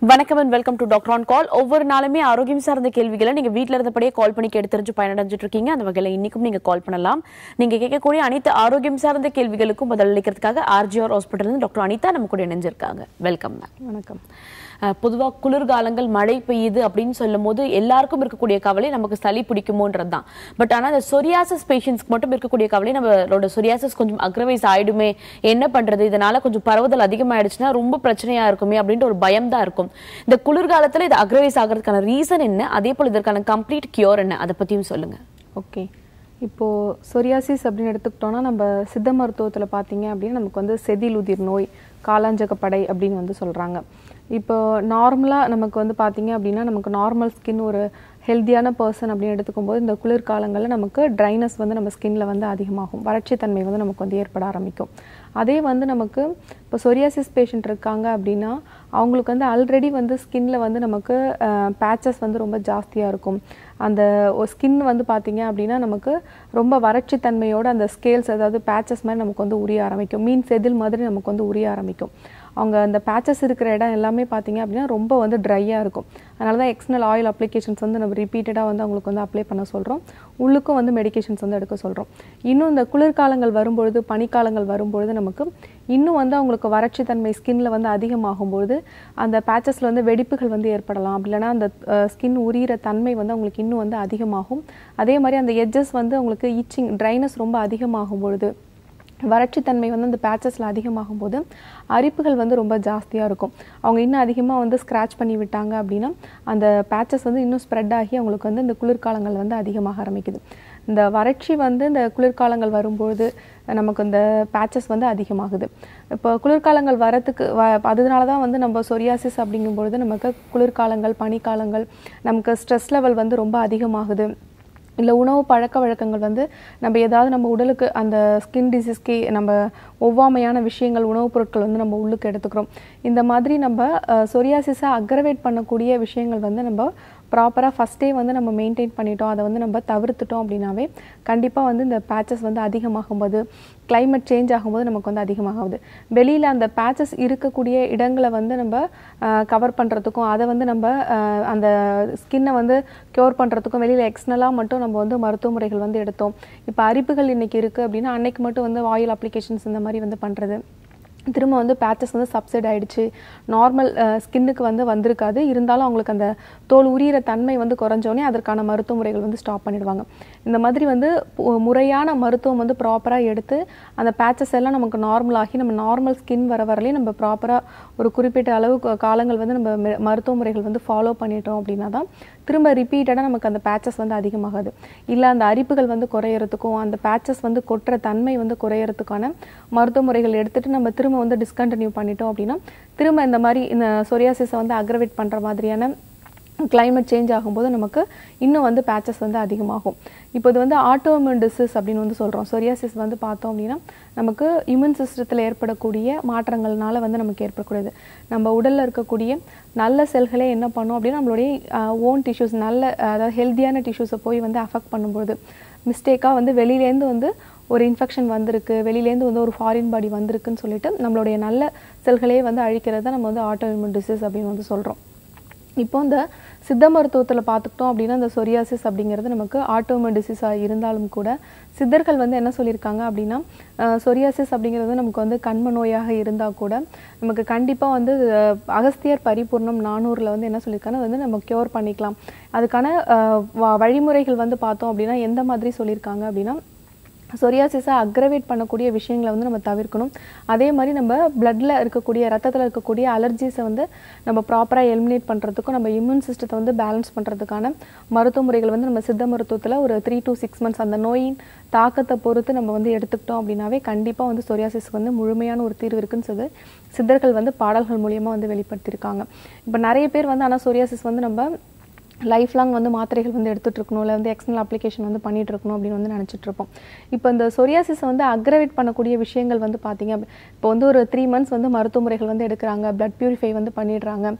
வணக்கம் and welcome to doctor on call ஒவ்வொரு நாளுமே ஆரோக்கியம் சார்ந்த கேள்விகளை நீங்க வீட்ல இருந்தபடியே கால் பண்ணி கேட்டு தெரிஞ்சு பயனடைஞ்சிட்டு இருக்கீங்க அந்த வகையில இன்னைக்கும் நீங்க கால் பண்ணலாம் நீங்க கேட்கக்கூடிய அனைத்து ஆரோக்கியம் சார்ந்த கேள்விகளுக்கும் பதில் அளிக்கிறதுக்காக ஆர்ஜிஆர் ஹாஸ்பிட்டல் டாக்டர் அனிதா நம்ம கூட இணைஞ்சிருக்காங்க வெல்கம் மேம் வணக்கம் பொதுவாக குளிர்காலங்கள் மழை பெய்யுது அப்படின்னு சொல்லும் போது எல்லாருக்கும் இருக்கக்கூடிய கவலை நமக்கு சளி பிடிக்குமோன்றது தான் பட் ஆனால் அந்த சொரியாசஸ் பேஷண்ட்ஸ்க்கு மட்டும் இருக்கக்கூடிய கவலை நம்மளோட சொரியாசஸ் கொஞ்சம் அக்ரவைஸ் ஆயிடுமே என்ன பண்றது இதனால கொஞ்சம் பரவுதல் அதிகமாயிடுச்சுன்னா ரொம்ப பிரச்சனையா இருக்குமே அப்படின்ற ஒரு பயம் தான் இருக்கும் இந்த குளிர்காலத்துல இது அக்ரவைஸ் ஆகிறதுக்கான ரீசன் என்ன அதே போல இதற்கான கம்ப்ளீட் கியூர் என்ன அதை பத்தியும் சொல்லுங்க ஓகே இப்போது சொரியாசிஸ் அப்படின்னு எடுத்துக்கிட்டோன்னா நம்ம சித்த மருத்துவத்தில் பார்த்தீங்க அப்படின்னா நமக்கு வந்து செதில் உதிர் நோய் காலாஞ்சகப்படை அப்படின்னு வந்து சொல்கிறாங்க இப்போ நார்மலாக நமக்கு வந்து பார்த்தீங்க அப்படின்னா நமக்கு நார்மல் ஸ்கின் ஒரு ஹெல்த்தியான பர்சன் அப்படின்னு எடுத்துக்கும்போது இந்த குளிர்காலங்களில் நமக்கு ட்ரைனஸ் வந்து நம்ம ஸ்கின்ல வந்து அதிகமாகும் வறட்சித்தன்மை வந்து நமக்கு வந்து ஏற்பட ஆரம்பிக்கும் அதே வந்து நமக்கு இப்போ சொரியாசிஸ் பேஷண்ட் இருக்காங்க அப்படின்னா அவங்களுக்கு வந்து ஆல்ரெடி வந்து ஸ்கின்ல வந்து நமக்கு பேச்சஸ் வந்து ரொம்ப ஜாஸ்தியாக இருக்கும் அந்த ஸ்கின் வந்து பார்த்தீங்க அப்படின்னா நமக்கு ரொம்ப வறட்சித்தன்மையோட அந்த ஸ்கேல்ஸ் அதாவது பேச்சஸ் மாதிரி நமக்கு வந்து உரிய ஆரம்பிக்கும் மீன் செதில் மாதிரி நமக்கு வந்து உரிய ஆரம்பிக்கும் அவங்க அந்த பேச்சஸ் இருக்கிற இடம் எல்லாமே பார்த்தீங்க அப்படின்னா ரொம்ப வந்து ட்ரையாக இருக்கும் அதனால தான் எக்ஸ்டர்னல் ஆயில் அப்ளிகேஷன்ஸ் வந்து நம்ம ரிப்பீட்டடாக வந்து அவங்களுக்கு வந்து அப்ளை பண்ண சொல்கிறோம் உள்ளுக்கும் வந்து மெடிகேஷன்ஸ் வந்து எடுக்க சொல்கிறோம் இன்னும் இந்த குளிர்காலங்கள் வரும்பொழுது பனிக்காலங்கள் வரும்பொழுது நமக்கு இன்னும் வந்து அவங்களுக்கு வறட்சித்தன்மை ஸ்கின்ல வந்து அதிகமாகும்பொழுது அந்த பேச்சஸில் வந்து வெடிப்புகள் வந்து ஏற்படலாம் அப்படி இல்லைன்னா அந்த ஸ்கின் உரியிற தன்மை வந்து அவங்களுக்கு இன்னும் வந்து அதிகமாகும் அதே மாதிரி அந்த எட்ஜஸ் வந்து அவங்களுக்கு ஈச்சிங் ட்ரைனஸ் ரொம்ப அதிகமாகும் பொழுது வறட்சித்தன்மை வந்து அந்த பேச்சஸில் அதிகமாகும் போது அரிப்புகள் வந்து ரொம்ப ஜாஸ்தியாக இருக்கும் அவங்க இன்னும் அதிகமாக வந்து ஸ்க்ராட்ச் பண்ணி விட்டாங்க அப்படின்னா அந்த பேச்சஸ் வந்து இன்னும் ஸ்ப்ரெட் ஆகி அவங்களுக்கு வந்து இந்த குளிர்காலங்கள் வந்து அதிகமாக ஆரம்பிக்குது இந்த வறட்சி வந்து இந்த குளிர்காலங்கள் வரும்பொழுது நமக்கு இந்த பேச்சஸ் வந்து அதிகமாகுது இப்போ குளிர்காலங்கள் வரத்துக்கு வ அதனால தான் வந்து நம்ம சொரியாசிஸ் அப்படிங்கும்பொழுது நமக்கு குளிர்காலங்கள் பனிக்காலங்கள் நமக்கு ஸ்ட்ரெஸ் லெவல் வந்து ரொம்ப அதிகமாகுது இல்லை உணவு பழக்க வழக்கங்கள் வந்து நம்ம ஏதாவது நம்ம உடலுக்கு அந்த ஸ்கின் டிசீஸ்க்கு நம்ம ஒவ்வாமையான விஷயங்கள் உணவுப் பொருட்கள் வந்து நம்ம உள்ளுக்கு எடுத்துக்கிறோம் இந்த மாதிரி நம்ம சொரியாசிஸை அக்ரவேட் பண்ணக்கூடிய விஷயங்கள் வந்து நம்ம ப்ராப்பராக ஃபஸ்ட்டே வந்து நம்ம மெயின்டைன் பண்ணிட்டோம் அதை வந்து நம்ம தவிர்த்துட்டோம் அப்படின்னாவே கண்டிப்பாக வந்து இந்த பேச்சஸ் வந்து அதிகமாகும்போது கிளைமேட் சேஞ்ச் ஆகும்போது நமக்கு வந்து அதிகமாகுது வெளியில் அந்த பேச்சஸ் இருக்கக்கூடிய இடங்களை வந்து நம்ம கவர் பண்ணுறதுக்கும் அதை வந்து நம்ம அந்த ஸ்கின்னை வந்து க்யூர் பண்ணுறதுக்கும் வெளியில் எக்ஸ்னலாக மட்டும் நம்ம வந்து மருத்துவ முறைகள் வந்து எடுத்தோம் இப்போ அரிப்புகள் இன்றைக்கி இருக்குது அப்படின்னா அன்னைக்கு மட்டும் வந்து ஆயில் அப்ளிகேஷன்ஸ் இந்த மாதிரி வந்து பண்ணுறது திரும்ப வந்து பேச்சஸ் வந்து சப்சைட் ஆகிடுச்சு நார்மல் ஸ்கின்னுக்கு வந்து வந்திருக்காது இருந்தாலும் அவங்களுக்கு அந்த தோல் உரியிற தன்மை வந்து குறைஞ்சோடனே அதற்கான மருத்துவ முறைகள் வந்து ஸ்டாப் பண்ணிடுவாங்க இந்த மாதிரி வந்து முறையான மருத்துவம் வந்து ப்ராப்பராக எடுத்து அந்த பேச்சஸ் எல்லாம் நமக்கு நார்மல் ஆகி நம்ம நார்மல் ஸ்கின் வர வரலையும் நம்ம ப்ராப்பராக ஒரு குறிப்பிட்ட அளவு காலங்கள் வந்து நம்ம மருத்துவ முறைகள் வந்து ஃபாலோ பண்ணிட்டோம் அப்படின்னா தான் திரும்ப ரிப்பீட்டடாக நமக்கு அந்த பேச்சஸ் வந்து அதிகமாகாது இல்லை அந்த அரிப்புகள் வந்து குறையறதுக்கும் அந்த பேச்சஸ் வந்து கொட்டுற தன்மை வந்து குறையறதுக்கான மருத்துவ முறைகள் எடுத்துகிட்டு நம்ம திரும்ப வந்து டிஸ்கண்டினியூ பண்ணிட்டோம் அப்படின்னா திரும்ப இந்த மாதிரி இந்த சொரியாசிஸை வந்து அக்ரவேட் பண்ணுற மாதிரியான கிளைமேட் சேஞ்ச் ஆகும்போது நமக்கு இன்னும் வந்து பேச்சஸ் வந்து அதிகமாகும் இப்போ இது வந்து ஆட்டோமின் டிசீஸ் அப்படின்னு வந்து சொல்கிறோம் சொரியாசிஸ் வந்து பார்த்தோம் அப்படின்னா நமக்கு இம்யூன் சிஸ்டத்தில் ஏற்படக்கூடிய மாற்றங்கள்னால வந்து நமக்கு ஏற்படக்கூடியது நம்ம உடலில் இருக்கக்கூடிய நல்ல செல்களே என்ன பண்ணும் அப்படின்னா நம்மளுடைய ஓன் டிஷ்யூஸ் நல்ல அதாவது ஹெல்த்தியான டிஷ்யூஸை போய் வந்து அஃபெக்ட் பண்ணும்போது மிஸ்டேக்காக வந்து வெளியிலேருந்து வந்து ஒரு இன்ஃபெக்ஷன் வந்திருக்கு வெளியிலேருந்து வந்து ஒரு ஃபாரின் பாடி வந்திருக்குன்னு சொல்லிட்டு நம்மளுடைய நல்ல செல்களே வந்து அழிக்கிறது தான் நம்ம வந்து ஆட்டோ இம்யூன் டிசீஸ் அப்படின்னு வந்து சொல்கிறோம் இப்போ இந்த சித்த மருத்துவத்தில் பார்த்துக்கிட்டோம் அப்படின்னா இந்த சொரியாசிஸ் அப்படிங்கிறது நமக்கு ஆட்டோமோ டிசீஸாக இருந்தாலும் கூட சித்தர்கள் வந்து என்ன சொல்லியிருக்காங்க அப்படின்னா சொரியாசிஸ் அப்படிங்கிறது நமக்கு வந்து கண்ம நோயாக இருந்தால் கூட நமக்கு கண்டிப்பாக வந்து அகஸ்தியர் பரிபூர்ணம் நானூறில் வந்து என்ன சொல்லியிருக்காங்க வந்து நம்ம க்யூர் பண்ணிக்கலாம் அதுக்கான வழிமுறைகள் வந்து பார்த்தோம் அப்படின்னா எந்த மாதிரி சொல்லியிருக்காங்க அப்படின்னா சொரியாசிஸை அக்ரவேட் பண்ணக்கூடிய விஷயங்களை வந்து நம்ம தவிர்க்கணும் அதே மாதிரி நம்ம பிளட்டில் இருக்கக்கூடிய ரத்தத்தில் இருக்கக்கூடிய அலர்ஜிஸை வந்து நம்ம ப்ராப்பராக எலிமினேட் பண்ணுறதுக்கும் நம்ம இம்யூன் சிஸ்டத்தை வந்து பேலன்ஸ் பண்ணுறதுக்கான மருத்துவ முறைகள் வந்து நம்ம சித்த மருத்துவத்தில் ஒரு த்ரீ டு சிக்ஸ் மந்த்ஸ் அந்த நோயின் தாக்கத்தை பொறுத்து நம்ம வந்து எடுத்துக்கிட்டோம் அப்படின்னாவே கண்டிப்பாக வந்து சொரியாசிஸ்க்கு வந்து முழுமையான ஒரு தீர்வு இருக்குன்னு சொல்லி சித்தர்கள் வந்து பாடல்கள் மூலியமாக வந்து வெளிப்படுத்தியிருக்காங்க இப்போ நிறைய பேர் வந்து ஆனால் சொரியாசிஸ் வந்து நம்ம லைஃப் லாங் வந்து மாத்திரைகள் வந்து எடுத்துகிட்டு இருக்கணும் இல்லை வந்து எக்ஸ்டர்னல் அப்ளிகேஷன் வந்து பண்ணிட்டு இருக்கணும் அப்படின்னு வந்து நினச்சிட்டு இருப்போம் இப்போ இந்த சொரியாசிஸை வந்து அக்ரவேட் பண்ணக்கூடிய விஷயங்கள் வந்து பார்த்தீங்க இப்போ வந்து ஒரு த்ரீ மந்த்ஸ் வந்து மருத்துவ முறைகள் வந்து எடுக்கிறாங்க பிளட் பியூரிஃபை வந்து பண்ணிடுறாங்க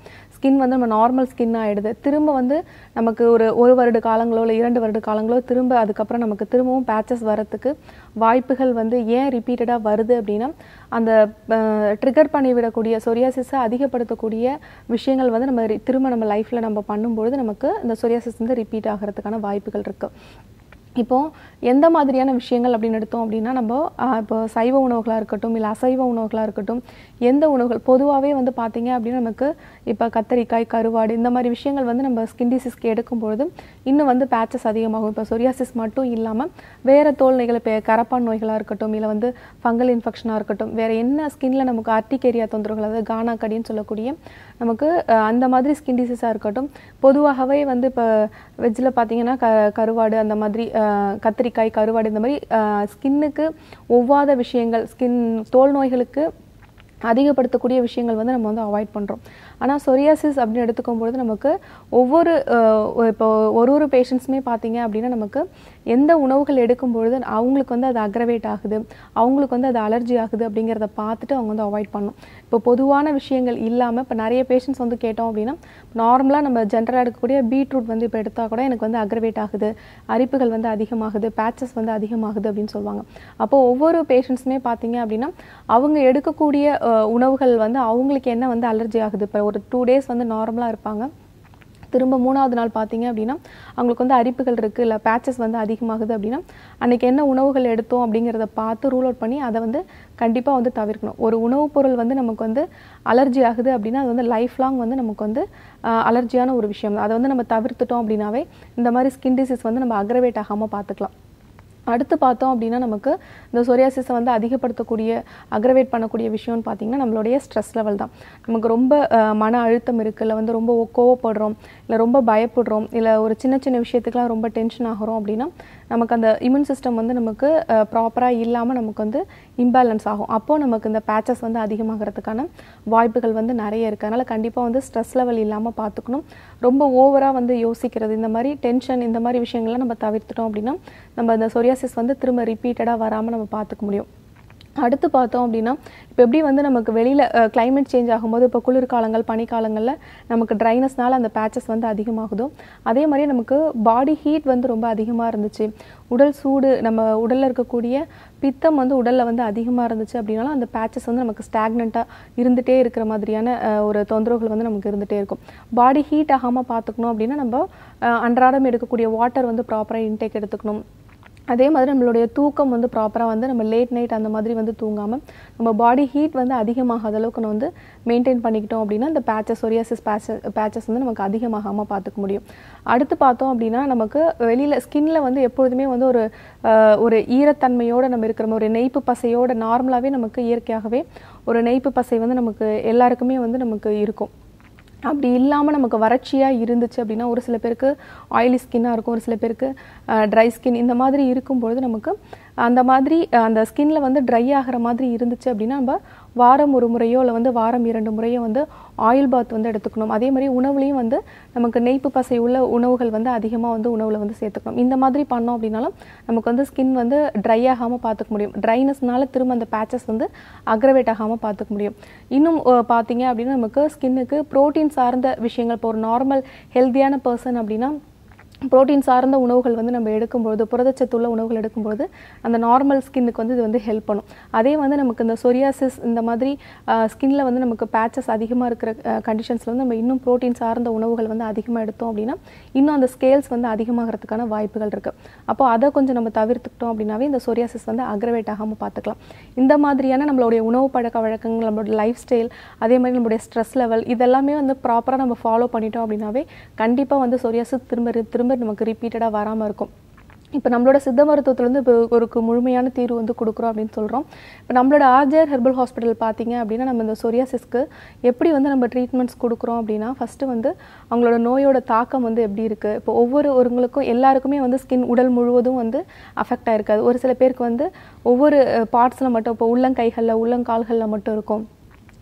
ஸ்கின் வந்து நம்ம நார்மல் ஸ்கின் ஆயிடுது திரும்ப வந்து நமக்கு ஒரு ஒரு வருட காலங்களோ இல்லை இரண்டு வருட காலங்களோ திரும்ப அதுக்கப்புறம் நமக்கு திரும்பவும் பேச்சஸ் வரத்துக்கு வாய்ப்புகள் வந்து ஏன் ரிப்பீட்டடாக வருது அப்படின்னா அந்த ட்ரிகர் பண்ணிவிடக்கூடிய சொரியாசிஸை அதிகப்படுத்தக்கூடிய விஷயங்கள் வந்து நம்ம ரி- திரும்ப நம்ம லைஃப்பில் நம்ம பண்ணும்பொழுது நமக்கு இந்த சொரியாசிஸ் வந்து ரிப்பீட் ஆகிறதுக்கான வாய்ப்புகள் இருக்குது இப்போ எந்த மாதிரியான விஷயங்கள் அப்படின்னு எடுத்தோம் அப்படின்னா நம்ம ஆஹ், இப்போ சைவ உணவுகளாக இருக்கட்டும் இல்லை அசைவ உணவுகளாக இருக்கட்டும் எந்த உணவுகள் பொதுவாகவே வந்து பார்த்தீங்க அப்படின்னா நமக்கு இப்போ கத்தரிக்காய் கருவாடு இந்த மாதிரி விஷயங்கள் வந்து நம்ம ஸ்கின் டிசீஸ்க்கு எடுக்கும் பொழுது இன்னும் வந்து பேச்சஸ் அதிகமாகும் இப்போ சொரியாசிஸ் மட்டும் இல்லாமல் வேறு தோல் நோய்கள் இப்போ கரப்பான் நோய்களாக இருக்கட்டும் இல்லை வந்து ஃபங்கல் இன்ஃபெக்ஷனாக இருக்கட்டும் வேறு என்ன ஸ்கின்ல நமக்கு அர்டிகேரியா தொந்தரவுகள் அதாவது கானா கடின்னு சொல்லக்கூடிய நமக்கு அஹ், அந்த மாதிரி ஸ்கின் டிசீஸாக இருக்கட்டும் பொதுவாகவே வந்து இப்போ வெஜ்ஜில் பார்த்தீங்கன்னா க கருவாடு அந்த மாதிரி அஹ், கத்திரிக்காய் கருவாடு இந்த மாதிரி ஸ்கின்னுக்கு ஒவ்வாத விஷயங்கள் ஸ்கின் தோல் நோய்களுக்கு அதிகப்படுத்தக்கூடிய விஷயங்கள் வந்து நம்ம வந்து அவாய்ட் பண்ணுறோம் ஆனால் சொரியாசிஸ் அப்படின்னு எடுத்துக்கும் பொழுது நமக்கு ஒவ்வொரு அஹ், இப்போ ஒரு ஒரு பேஷண்ட்ஸுமே பார்த்தீங்க அப்படின்னா நமக்கு எந்த உணவுகள் எடுக்கும் பொழுது அவங்களுக்கு வந்து அது அக்ரவேட் ஆகுது அவங்களுக்கு வந்து அது அலர்ஜி ஆகுது அப்படிங்கிறத பார்த்துட்டு அவங்க வந்து அவாய்ட் பண்ணணும் இப்போ பொதுவான விஷயங்கள் இல்லாமல் இப்போ நிறைய பேஷண்ட்ஸ் வந்து கேட்டோம் அப்படின்னா நார்மலாக நம்ம ஜென்ரலாக எடுக்கக்கூடிய பீட்ரூட் வந்து இப்போ எடுத்தால் கூட எனக்கு வந்து அக்ரவேட் ஆகுது அரிப்புகள் வந்து அதிகமாகுது பேச்சஸ் வந்து அதிகமாகுது அப்படின்னு சொல்லுவாங்க அப்போ ஒவ்வொரு பேஷண்ட்ஸுமே பார்த்தீங்க அப்படின்னா அவங்க எடுக்கக்கூடிய அஹ், உணவுகள் வந்து அவங்களுக்கு என்ன வந்து அலர்ஜி ஆகுது இப்போ ஒரு டூ டேஸ் வந்து நார்மலாக இருப்பாங்க திரும்ப மூணாவது நாள் பார்த்தீங்க அப்படின்னா அவங்களுக்கு வந்து அரிப்புகள் இருக்குது இல்லை பேச்சஸ் வந்து அதிகமாகுது அப்படின்னா அன்னைக்கு என்ன உணவுகள் எடுத்தோம் அப்படிங்கிறத பார்த்து ரூல் அவுட் பண்ணி அதை வந்து கண்டிப்பாக வந்து தவிர்க்கணும் ஒரு உணவுப் பொருள் வந்து நமக்கு வந்து அலர்ஜி ஆகுது அப்படின்னா அது வந்து லைஃப் லாங் வந்து நமக்கு வந்து அலர்ஜியான ஒரு விஷயம் அதை வந்து நம்ம தவிர்த்துட்டோம் அப்படின்னாவே இந்த மாதிரி ஸ்கின் டிசீஸ் வந்து நம்ம அக்ரவேட் ஆகாமல் பார்த்துக்கலாம் அடுத்து பார்த்தோம் அப்படின்னா நமக்கு இந்த சொரியாசிஸை வந்து அதிகப்படுத்தக்கூடிய அக்ரவேட் பண்ணக்கூடிய விஷயம்னு பார்த்தீங்கன்னா நம்மளுடைய ஸ்ட்ரெஸ் லெவல் தான் நமக்கு ரொம்ப அஹ், மன அழுத்தம் இருக்குது இல்லை வந்து ரொம்ப கோவப்படுறோம் இல்லை ரொம்ப பயப்படுறோம் இல்லை ஒரு சின்ன சின்ன விஷயத்துக்குலாம் ரொம்ப டென்ஷன் ஆகிறோம் அப்படின்னா நமக்கு அந்த இம்யூன் சிஸ்டம் வந்து நமக்கு ப்ராப்பராக இல்லாமல் நமக்கு வந்து இம்பேலன்ஸ் ஆகும் அப்போது நமக்கு இந்த பேச்சஸ் வந்து அதிகமாகிறதுக்கான வாய்ப்புகள் வந்து நிறைய இருக்குது அதனால் கண்டிப்பாக வந்து ஸ்ட்ரெஸ் லெவல் இல்லாமல் பார்த்துக்கணும் ரொம்ப ஓவராக வந்து யோசிக்கிறது இந்த மாதிரி டென்ஷன் இந்த மாதிரி விஷயங்கள்லாம் நம்ம தவிர்த்துட்டோம் அப்படின்னா நம்ம இந்த சொரியாசிஸ் வந்து திரும்ப ரிப்பீட்டடாக வராமல் நம்ம பார்த்துக்க முடியும் அடுத்து பார்த்தோம் அப்படின்னா இப்போ எப்படி வந்து நமக்கு வெளியில் climate சேஞ்ச் ஆகும்போது இப்போ குளிர்காலங்கள் பனிக்காலங்களில் நமக்கு ட்ரைனஸ்னால அந்த பேச்சஸ் வந்து அதிகமாகுதோ அதே மாதிரி நமக்கு பாடி ஹீட் வந்து ரொம்ப அதிகமாக இருந்துச்சு உடல் சூடு நம்ம உடலில் இருக்கக்கூடிய பித்தம் வந்து உடலில் வந்து அதிகமாக இருந்துச்சு அப்படின்னாலும் அந்த பேச்சஸ் வந்து நமக்கு ஸ்டாக்னண்ட்டாக இருந்துகிட்டே இருக்கிற மாதிரியான அஹ், ஒரு தொந்தரவுகள் வந்து நமக்கு இருந்துகிட்டே இருக்கும் பாடி ஹீட் ஆகாமல் பார்த்துக்கணும் அப்படின்னா நம்ம அஹ், அன்றாடம் எடுக்கக்கூடிய வாட்டர் வந்து ப்ராப்பராக இன்டேக் எடுத்துக்கணும் அதே மாதிரி நம்மளுடைய தூக்கம் வந்து ப்ராப்பராக வந்து நம்ம லேட் நைட் அந்த மாதிரி வந்து தூங்காமல் நம்ம பாடி ஹீட் வந்து அதிகமாகாத அளவுக்கு நம்ம வந்து மெயின்டைன் பண்ணிக்கிட்டோம் அப்படின்னா இந்த பேச்சஸ் சொரியாசிஸ் பேச்சஸ் பேச்சஸ் வந்து நமக்கு அதிகமாகாமல் பார்த்துக்க முடியும் அடுத்து பார்த்தோம் அப்படின்னா நமக்கு வெளியில் ஸ்கின்ல வந்து எப்பொழுதுமே வந்து ஒரு அஹ், ஒரு ஈரத்தன்மையோடு நம்ம இருக்கிற மாதிரி ஒரு நெய்ப்பு பசையோட நார்மலாகவே நமக்கு இயற்கையாகவே ஒரு நெய்ப்பு பசை வந்து நமக்கு எல்லாருக்குமே வந்து நமக்கு இருக்கும் அப்படி இல்லாமல் நமக்கு வறட்சியாக இருந்துச்சு அப்படின்னா ஒரு சில பேருக்கு ஆயிலி ஸ்கின்னாக இருக்கும் ஒரு சில பேருக்கு ட்ரை ஸ்கின் இந்த மாதிரி இருக்கும்பொழுது நமக்கு அந்த மாதிரி அஹ், அந்த ஸ்கின்ல வந்து ட்ரை ஆகிற மாதிரி இருந்துச்சு அப்படின்னா நம்ம வாரம் ஒரு முறையோ இல்லை வந்து வாரம் இரண்டு முறையோ வந்து ஆயில் பாத் வந்து எடுத்துக்கணும் அதே மாதிரி உணவுலையும் வந்து நமக்கு நெய்ப்பு பசை உள்ள உணவுகள் வந்து அதிகமாக வந்து உணவில் வந்து சேர்த்துக்கணும் இந்த மாதிரி பண்ணோம் அப்படின்னாலும் நமக்கு வந்து ஸ்கின் வந்து ட்ரை ஆகாமல் பார்த்துக்க முடியும் ட்ரைனஸ்னால திரும்ப அந்த பேச்சஸ் வந்து அக்ரவேட் ஆகாமல் பார்த்துக்க முடியும் இன்னும் அஹ், பார்த்தீங்க அப்படின்னா நமக்கு ஸ்கின்னுக்கு புரோட்டீன் சார்ந்த விஷயங்கள் இப்போ ஒரு நார்மல் ஹெல்த்தியான பர்சன் அப்படின்னா புரோட்டீன் சார்ந்த உணவுகள் வந்து நம்ம எடுக்கும்பொழுது புரதச்சத்துள்ள உணவுகள் எடுக்கும்பொழுது அந்த நார்மல் ஸ்கின்னுக்கு வந்து இது வந்து ஹெல்ப் பண்ணும் அதே வந்து நமக்கு இந்த சொரியாசிஸ் இந்த மாதிரி ஸ்கின்ல வந்து நமக்கு பேச்சஸ் அதிகமாக இருக்கிற கண்டிஷன்ஸில் வந்து நம்ம இன்னும் புரோட்டீன் சார்ந்த உணவுகள் வந்து அதிகமாக எடுத்தோம் அப்படின்னா இன்னும் அந்த ஸ்கேல்ஸ் வந்து அதிகமாகிறதுக்கான வாய்ப்புகள் இருக்குது அப்போ அதை கொஞ்சம் நம்ம தவிர்த்துக்கிட்டோம் அப்படின்னாவே இந்த சொரியாசிஸ் வந்து அக்ரவேட் ஆகாமல் பார்த்துக்கலாம் இந்த மாதிரியான நம்மளுடைய உணவு பழக்க வழக்கங்கள் நம்மளோட லைஃப் ஸ்டைல் அதே மாதிரி நம்மளுடைய ஸ்ட்ரெஸ் லெவல் இதெல்லாமே வந்து ப்ராப்பராக நம்ம ஃபாலோ பண்ணிட்டோம் அப்படின்னாவே கண்டிப்பாக வந்து சொரியாசிஸ் திரும்ப ரி- திரும்ப நமக்கு ரிப்பீட்டடாக வராமல் இருக்கும் இப்போ நம்மளோட சித்த மருத்துவத்துல இருந்து இப்போ ஒரு கு- முழுமையான தீர்வு வந்து கொடுக்குறோம் அப்படின்னு சொல்கிறோம் இப்போ நம்மளோட ஆர்ஜர் ஹெர்பல் ஹாஸ்பிட்டல் பார்த்தீங்க அப்படின்னா நம்ம இந்த சொரியாசிஸ்க்கு எப்படி வந்து நம்ம ட்ரீட்மெண்ட்ஸ் கொடுக்குறோம் அப்படின்னா ஃபஸ்ட்டு வந்து அவங்களோட நோயோட தாக்கம் வந்து எப்படி இருக்குது இப்போ ஒவ்வொரு ஒருங்களுக்கும் எல்லாருக்குமே வந்து ஸ்கின் உடல் முழுவதும் வந்து அஃபெக்ட் ஆயிருக்காது ஒரு சில பேருக்கு வந்து ஒவ்வொரு பார்ட்ஸில் மட்டும் இப்போ உள்ளங்கைகளில் உள்ளங்கால்களில் மட்டும் இருக்கும்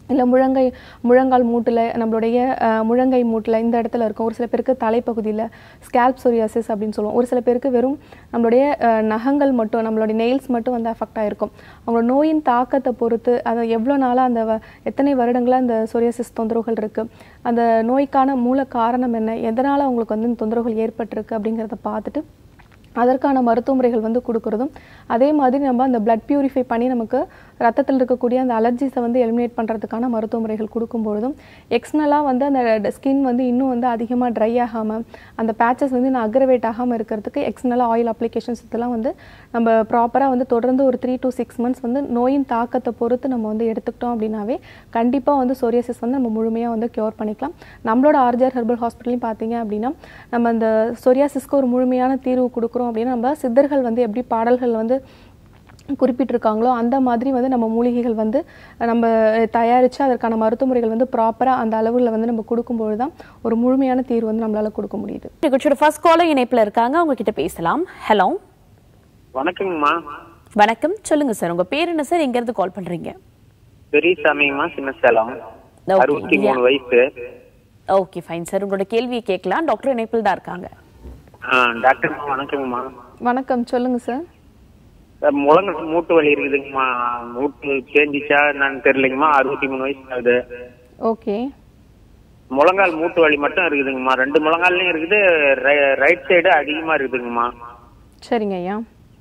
இல்லை முழங்கை முழங்கால் மூட்டில் நம்மளுடைய அஹ், முழங்கை மூட்டில் இந்த இடத்துல இருக்கும் ஒரு சில பேருக்கு தலைப்பகுதியில் ஸ்கேல்ப் சொரியாசிஸ் அப்படின்னு சொல்லுவோம் ஒரு சில பேருக்கு வெறும் நம்மளுடைய அஹ், நகங்கள் மட்டும் நம்மளுடைய நெயில்ஸ் மட்டும் வந்து அஃபெக்ட் ஆயிருக்கும் அவங்களோட நோயின் தாக்கத்தை பொறுத்து அதை எவ்வளோ நாளாக அந்த வ- எத்தனை வருடங்களாக அந்த சொரியாசிஸ் தொந்தரவுகள் இருக்குது அந்த நோய்க்கான மூல காரணம் என்ன எதனால் அவங்களுக்கு வந்து இந்த தொந்தரவுகள் ஏற்பட்டிருக்கு அப்படிங்கிறத பார்த்துட்டு அதற்கான மருத்துவ முறைகள் வந்து கொடுக்குறதும் அதே மாதிரி நம்ம அந்த blood பியூரிஃபை பண்ணி நமக்கு ரத்தத்தில் இருக்கக்கூடிய அந்த அலர்ஜிஸை வந்து எலிமினேட் பண்ணுறதுக்கான மருத்துவ முறைகள் கொடுக்கும்பொழுதும் எக்ஸ்னலாக வந்து அந்த ஸ்கின் வந்து இன்னும் வந்து அதிகமாக ட்ரை ஆகாமல் அந்த பேச்சஸ் வந்து இன்னும் அக்ரவேட் ஆகாமல் இருக்கிறதுக்கு எக்ஸ்னலாக ஆயில் அப்ளிகேஷன்ஸ் இதெல்லாம் வந்து நம்ம ப்ராப்பராக வந்து தொடர்ந்து ஒரு த்ரீ to சிக்ஸ் மந்த்ஸ் வந்து நோயின் தாக்கத்தை பொறுத்து நம்ம வந்து எடுத்துக்கிட்டோம் அப்படின்னாவே கண்டிப்பாக வந்து சோரியாசிஸ் வந்து நம்ம முழுமையாக வந்து க்யூர் பண்ணிக்கலாம் நம்மளோட ஆர்ஜிஆர் ஹெர்பல் ஹாஸ்பிட்டலையும் பார்த்தீங்க அப்படின்னா நம்ம அந்த சொரியாசிஸ்க்கு ஒரு முழுமையான தீர்வு கொடுக்குறோம் அப்படின்னா நம்ம சித்தர்கள் வந்து எப்படி பாடல்கள் வந்து குறிப்பிட்டிருக்காங்களோ அந்த மாதிரி வந்து நம்ம மூலிகைகள் வந்து நம்ம தயாரித்து அதற்கான மருத்துவ முறைகள் வந்து ப்ராப்பராக அந்த அளவில் வந்து நம்ம கொடுக்கும்பொழுது தான் ஒரு முழுமையான தீர்வு வந்து நம்மளால் கொடுக்க முடியுது நிகழ்ச்சியோட ஃபர்ஸ்ட் காலர் இணைப்புல இருக்காங்க அவங்க கிட்ட பேசலாம் ஹலோ வணக்கங்கம்மா வணக்கம் சொல்லுங்க சார் உங்க பேர் என்ன சார் எங்க இருந்து கால் பண்றீங்க பெரியசாமிங்கம்மா சின்ன சேலம் Okay, அறுபத்தி மூணு yeah. வயசு ஓகே ஃபைன் சார் உங்களோட கேள்வியை கேட்கலாம் டாக்டர் இணைப்பில் தான் இருக்காங்க ஆ, டாக்டர்மா வணக்கங்கம்மா வணக்கம் சொல்லுங்கள் சார் சார் முழங்க மூட்டு வலி இருக்குதுங்கம்மா மூட்டு தேஞ்சிச்சா என்னன்னு தெரியலைங்கம்மா அறுபத்தி மூணு வயசு ஆகுது ஓகே முழங்கால் மூட்டு வலி மட்டும் இருக்குதுங்கம்மா ரெண்டு முழங்கால்லையும் இருக்குது ரை- ரைட் சைடு அதிகமா இருக்குதுங்கம்மா சரிங்க ஐயா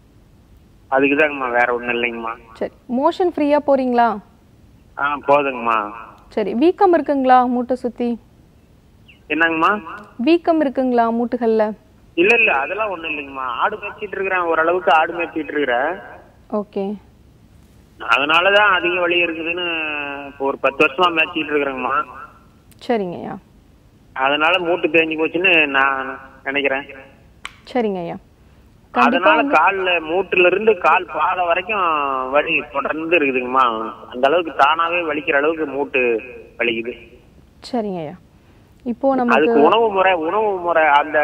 அதுக்கு தாங்கம்மா வேற ஒண்ணும் இல்லைங்கம்மா சரி மோஷன் ஃப்ரீயாக போகிறீங்களா ஆ போதுங்கம்மா சரி வீக்கம் இருக்குங்களா மூட்டை சுற்றி என்னங்கம்மா வீக்கம் இருக்குங்களா மூட்டுகளில் இல்ல இல்ல அதெல்லாம் ஒண்ணும் இல்லைங்கம்மா ஆடு மேய்ச்சிட்டு இருக்கிறேன் ஓரளவுக்கு ஆடு மேய்ச்சிட்டு இருக்கிறேன் ஓகே அதனாலதான் அதிக வலி இருக்குதுன்னு இப்போ ஒரு பத்து வருஷமா மேய்ச்சிட்டு இருக்கிறேங்கம்மா சரிங்க ஐயா அதனால மூட்டு தேஞ்சு போச்சுன்னு நான் நினைக்கிறேன் சரிங்க ஐயா அதனால கால்ல மூட்டுல இருந்து கால் பாதை வரைக்கும் வலி தொடர்ந்து இருக்குதுங்கம்மா அந்த அளவுக்கு தானாவே வலிக்கிற அளவுக்கு மூட்டு வலிக்குது சரிங்க ஐயா இப்போ நமக்கு அதுக்கு உணவு முறை உணவு முறை அந்த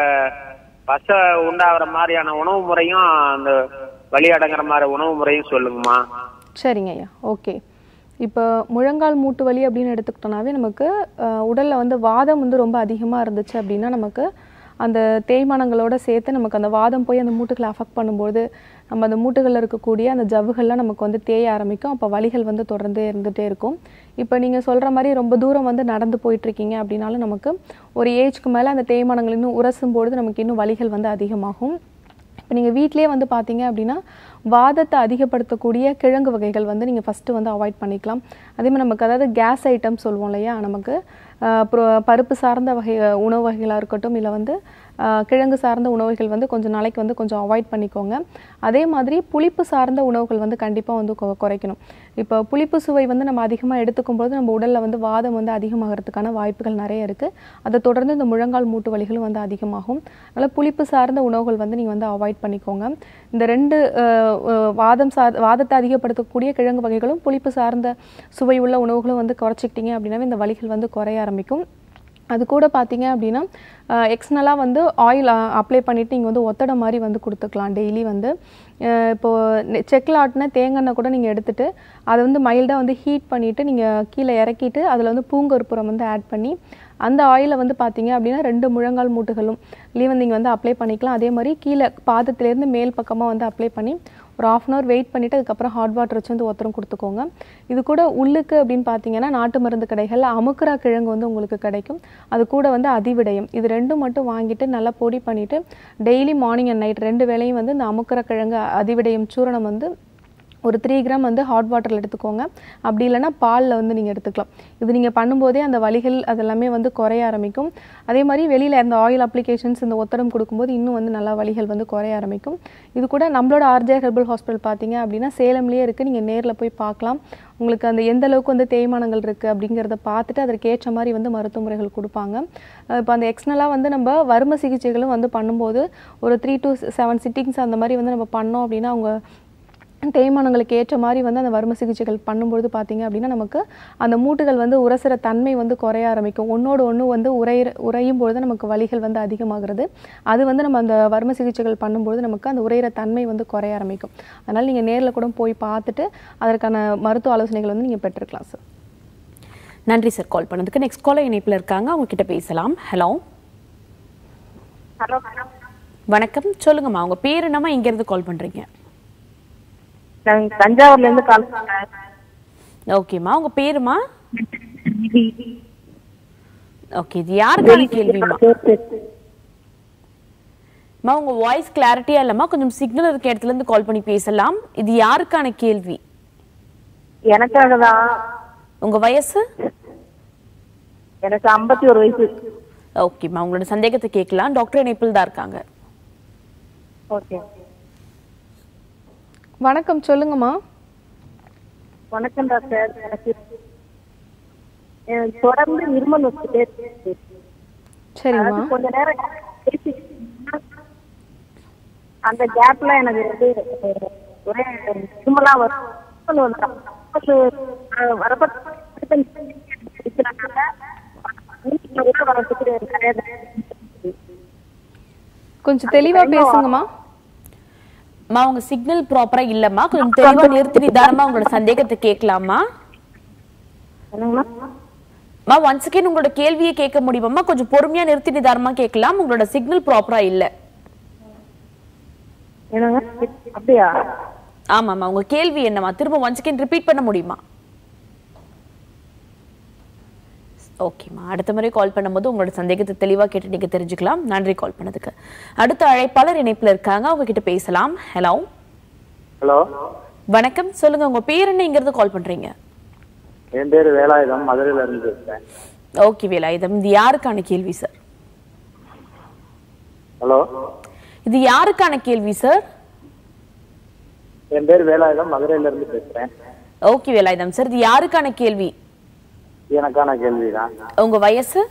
பசை உண்டாகிற மாதிரியான உணவு முறையும் அந்த வலி அடங்குற மாதிரி உணவு முறையும் சொல்லுங்கம்மா சரிங்க ஐயா ஓகே இப்போ முழங்கால் மூட்டு வலி அப்படின்னு எடுத்துக்கிட்டோம்னாவே நமக்கு அஹ், உடல்ல வந்து வாதம் வந்து ரொம்ப அதிகமாக இருந்துச்சு அப்படின்னா நமக்கு அந்த தேய்மானங்களோட சேர்த்து நமக்கு அந்த வாதம் போய் அந்த மூட்டுகளை அஃபெக்ட் பண்ணும்போது நம்ம அந்த மூட்டுகளில் இருக்கக்கூடிய அந்த ஜவ்வுகள்லாம் நமக்கு வந்து தேய ஆரம்பிக்கும் அப்போ வலிகள் வந்து தொடர்ந்து இருந்துகிட்டே இருக்கும் இப்போ நீங்கள் சொல்கிற மாதிரி ரொம்ப தூரம் வந்து நடந்து போயிட்டுருக்கீங்க அப்படின்னாலும் நமக்கு ஒரு ஏஜ்க்கு மேலே அந்த தேய்மானங்கள் இன்னும் உரசும் பொழுது நமக்கு இன்னும் வலிகள் வந்து அதிகமாகும் இப்போ நீங்கள் வீட்டிலேயே வந்து பார்த்தீங்க அப்படின்னா வாதத்தை அதிகப்படுத்தக்கூடிய கிழங்கு வகைகள் வந்து நீங்கள் ஃபஸ்ட்டு வந்து அவாய்ட் பண்ணிக்கலாம் அதே மாதிரி நமக்கு அதாவது கேஸ் ஐட்டம் சொல்லுவோம் இல்லையா நமக்கு ஆஹ் அப்புறம் பருப்பு சார்ந்த வகை உணவு வகைகளாக இருக்கட்டும் இல்லை வந்து ஆஹ் கிழங்கு சார்ந்த உணவுகள் வந்து கொஞ்சம் நாளைக்கு வந்து கொஞ்சம் அவாய்ட் பண்ணிக்கோங்க அதே மாதிரி புளிப்பு சார்ந்த உணவுகள் வந்து கண்டிப்பாக வந்து கொ- குறைக்கணும் இப்போ புளிப்பு சுவை வந்து நம்ம அதிகமாக எடுத்துக்கும் போது நம்ம உடலில் வந்து வாதம் வந்து அதிகமாகிறதுக்கான வாய்ப்புகள் நிறைய இருக்குது அதை தொடர்ந்து இந்த முழங்கால் மூட்டு வலிகளும் வந்து அதிகமாகும் அதனால் புளிப்பு சார்ந்த உணவுகள் வந்து நீங்கள் வந்து அவாய்ட் பண்ணிக்கோங்க இந்த ரெண்டு அஹ், அஹ், வாதம் சார் வாதத்தை அதிகப்படுத்தக்கூடிய கிழங்கு வகைகளும் புளிப்பு சார்ந்த சுவை உள்ள உணவுகளும் வந்து குறைச்சிக்கிட்டீங்க அப்படின்னாவே இந்த வலிகள் வந்து குறைய ஆரம்பிக்கும் அது கூட பார்த்தீங்க அப்படின்னா எக்ஸ்னலாக வந்து ஆயில் அப்ளை பண்ணிவிட்டு நீங்கள் வந்து ஒத்தடை மாதிரி வந்து கொடுத்துக்கலாம் டெய்லி வந்து அஹ் இப்போ நெ- செக்கில் ஆட்டின தேங்காய் கூட நீங்கள் எடுத்துட்டு அதை வந்து மைல்டாக வந்து ஹீட் பண்ணிவிட்டு நீங்கள் கீழே இறக்கிட்டு அதில் வந்து பூங்கற்புரம் வந்து ஆட் பண்ணி அந்த ஆயிலை வந்து பார்த்தீங்க அப்படின்னா ரெண்டு முழங்கால் மூட்டுகளும் வந்து நீங்கள் வந்து அப்ளை பண்ணிக்கலாம் அதே மாதிரி கீழே பாதத்துலேருந்து மேல் பக்கமாக வந்து அப்ளை பண்ணி ஒரு ஆஃப் அன் ஹவர் வெயிட் பண்ணிவிட்டு அதுக்கப்புறம் ஹாட் வாட்டர் வச்சு வந்து ஒத்தரம் கொடுத்துக்கோங்க இது கூட உள்ளுக்கு அப்படின்னு பார்த்தீங்கன்னா நாட்டு மருந்து கடைகளில் அமுக்குரா கிழங்கு வந்து உங்களுக்கு கிடைக்கும் அது கூட வந்து அதிவிடயம் இது ரெண்டும் மட்டும் வாங்கிட்டு நல்லா பொடி பண்ணிவிட்டு டெய்லி மார்னிங் அண்ட் நைட் ரெண்டு வேளையும் வந்து இந்த அமுக்குரா கிழங்கு அதிவிடயம் சூரணம் வந்து ஒரு த்ரீ கிராம் வந்து ஹாட் வாட்டரில் எடுத்துக்கோங்க அப்படி இல்லைன்னா பாலில் வந்து நீங்கள் எடுத்துக்கலாம் இது நீங்கள் பண்ணும்போதே அந்த வலிகள் அதெல்லாமே வந்து குறைய ஆரம்பிக்கும் அதே மாதிரி வெளியில் இந்த ஆயில் அப்ளிகேஷன்ஸ் இந்த ஒத்தடம் கொடுக்கும்போது இன்னும் வந்து நல்லா வலிகள் வந்து குறைய ஆரம்பிக்கும் இது கூட நம்மளோட ஆர்ஜே ஹெர்பல் ஹாஸ்பிட்டல் பார்த்தீங்க அப்படின்னா சேலம்லேயே இருக்குது நீங்கள் நேரில் போய் பார்க்கலாம் உங்களுக்கு அந்த எந்த அளவுக்கு வந்து தேய்மானங்கள் இருக்குது அப்படிங்கிறத பார்த்துட்டு அதற்கு ஏற்ற மாதிரி வந்து மருத்துவ முறைகள் கொடுப்பாங்க இப்போ அந்த எக்ஸ்னலாக வந்து நம்ம வறுமை சிகிச்சைகளும் வந்து பண்ணும்போது ஒரு த்ரீ to செவன் சிட்டிங்ஸ் அந்த மாதிரி வந்து நம்ம பண்ணோம் அப்படின்னா அவங்க தேய்மானங்களுக்கு ஏற்ற மாதிரி வந்து அந்த வறுமை சிகிச்சைகள் பண்ணும்பொழுது பார்த்தீங்க அப்படின்னா நமக்கு அந்த மூட்டுகள் வந்து உரசுற தன்மை வந்து குறைய ஆரம்பிக்கும் ஒன்றோடு ஒன்று வந்து உரையிற உறையும் பொழுது நமக்கு வலிகள் வந்து அதிகமாகிறது அது வந்து நம்ம அந்த வறுமை சிகிச்சைகள் பண்ணும்பொழுது நமக்கு அந்த உரையிற தன்மை வந்து குறைய ஆரம்பிக்கும் அதனால் நீங்கள் நேரில் கூட போய் பார்த்துட்டு அதற்கான மருத்துவ ஆலோசனைகள் வந்து நீங்கள் பெற்றுக்கலாம் சார் நன்றி சார் கால் பண்ணதுக்கு நெக்ஸ்ட் காலர் இணைப்புல இருக்காங்க அவங்க கிட்ட பேசலாம் ஹலோ ஹலோ வணக்கம் சொல்லுங்கம்மா உங்க பேர் என்னம்மா இங்க இருந்து கால் பண்றீங்க நான் தஞ்சாவூர்ல இருந்து கால் பண்றேன் ஓகேம்மா உங்க பேருமா ஓகே இது யாருக்கான கேள்விமா அம்மா உங்க வாய்ஸ் கிளாரிட்டியா இல்லம்மா கொஞ்சம் சிக்னல் இருக்க இடத்துல இருந்து கால் பண்ணி பேசலாம் இது யாருக்கான கேள்வி எனக்காக தான் உங்க வயசு எனக்கு ஐம்பத்தி ஒரு வயசு ஓகேம்மா உங்களோட சந்தேகத்தை கேட்கலாம் டாக்டர் இணைப்பில் தான் இருக்காங்க ஓகே வணக்கம் சொல்லுங்கம்மா வணக்கம் டாக்டர் எனக்கு எனக்கு தொடர்ந்து இருமல் வந்துட்டே இருக்கு சரிம்மா அதாவது கொஞ்ச நேரம் பேசி அந்த கேப்ல எனக்கு வந்து ஒரே இருமலா வரும் இருமல் வந்துடும். இருமல், அஹ், வரப்ப இருக்கிறதுனால மூச்சுல கூட வரதுக்கு நிறைய கொஞ்சம் தெளிவா பேசுங்கம்மா அம்மா உங்க சிக்னல் ப்ராப்பரா இல்லம்மா கொஞ்சம் தெளிவா நிறுத்தி நிதானமா உங்களோட சந்தேகத்தை கேட்கலாமா என்னங்கம்மா அம்மா ஒன்ஸ் அகேன் உங்களோட கேள்வியை கேட்க முடியுமாம்மா கொஞ்சம் பொறுமையா நிறுத்தி நிதானமா கேட்கலாம் உங்களோட சிக்னல் ப்ராப்பரா இல்ல என்னங்க அப்படியா ஆமாம்மா உங்க கேள்வி என்னம்மா திரும்ப ஒன்ஸ் அகேன் ரிப்பீட் பண்ண முடியுமா ஓகேம்மா அடுத்த முறை கால் பண்ணும்போது உங்களோட சந்தேகத்தை தெளிவா கேட்டு நீங்க தெரிஞ்சுக்கலாம் நன்றி கால் பண்ணதுக்கு அடுத்த அழைப்பாளர் இணைப்புல இருக்காங்க அவங்க கிட்ட பேசலாம் ஹலோ ஹலோ வணக்கம் சொல்லுங்க உங்க பேர் என்ன இங்க இருந்து கால் பண்றீங்க என் பேர் வேலாயுதம் மதுரையில இருந்து பேசுறேன் ஓகே வேலாயுதம் இது யாருக்கான கேள்வி சார் ஹலோ இது யாருக்கான கேள்வி சார் என் பேர் வேலாயுதம் மதுரையில இருந்து பேசுறேன் ஓகே வேலாயுதம் சார் இது யாருக்கான கேள்வி எனக்கான கேள்விதான் உங்க வயசு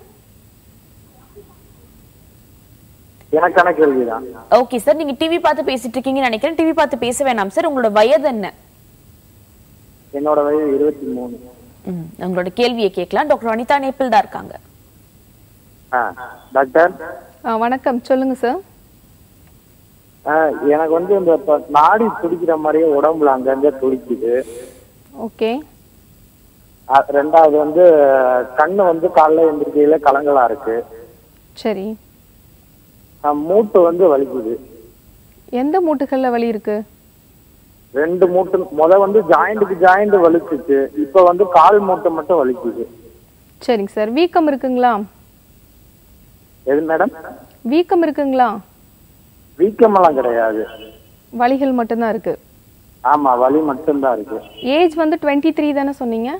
எனக்கான கேள்விதான் ஓகே சார் நீங்க டிவி பார்த்து பேசிட்டு இருக்கீங்கன்னு நினைக்கிறேன் டிவி பார்த்து பேச வேணாம் சார் உங்களோட வயது என்ன என்னோட வயது இருபத்தி மூணு ம், உங்களோட கேள்வியை கேட்கலாம் டாக்டர் அனிதா நேபிள் தான் இருக்காங்க ஆ டாக்டர் ஆ, வணக்கம் சொல்லுங்க சார் ஆ, எனக்கு வந்து இந்த இப்ப நாடி துடிக்கிற மாதிரியே உடம்புல அங்கங்க துடிக்குது ஓகே ஆ, ரெண்டாவது வந்து கண்ணு வந்து காலைல எந்திரிக்கையில கலங்கலா இருக்கு சரி ஆ, மூட்டு வந்து வலிக்குது எந்த மூட்டுகள்ல வலி இருக்கு ரெண்டு மூட்டு முத வந்து ஜாயிண்ட்டுக்கு ஜாயிண்ட் வலிச்சுச்சு இப்ப வந்து கால் மூட்டை மட்டும் வலிக்குது சரிங்க சார் வீக்கம் இருக்குங்களா எது மேடம் வீக்கம் இருக்குங்களா வீக்கமெல்லாம் கிடையாது வலிகள் மட்டும்தான் இருக்கு ஆமா வலி மட்டும்தான் இருக்கு ஏஜ் வந்து டுவெண்ட்டி த்ரீ தானே சொன்னீங்க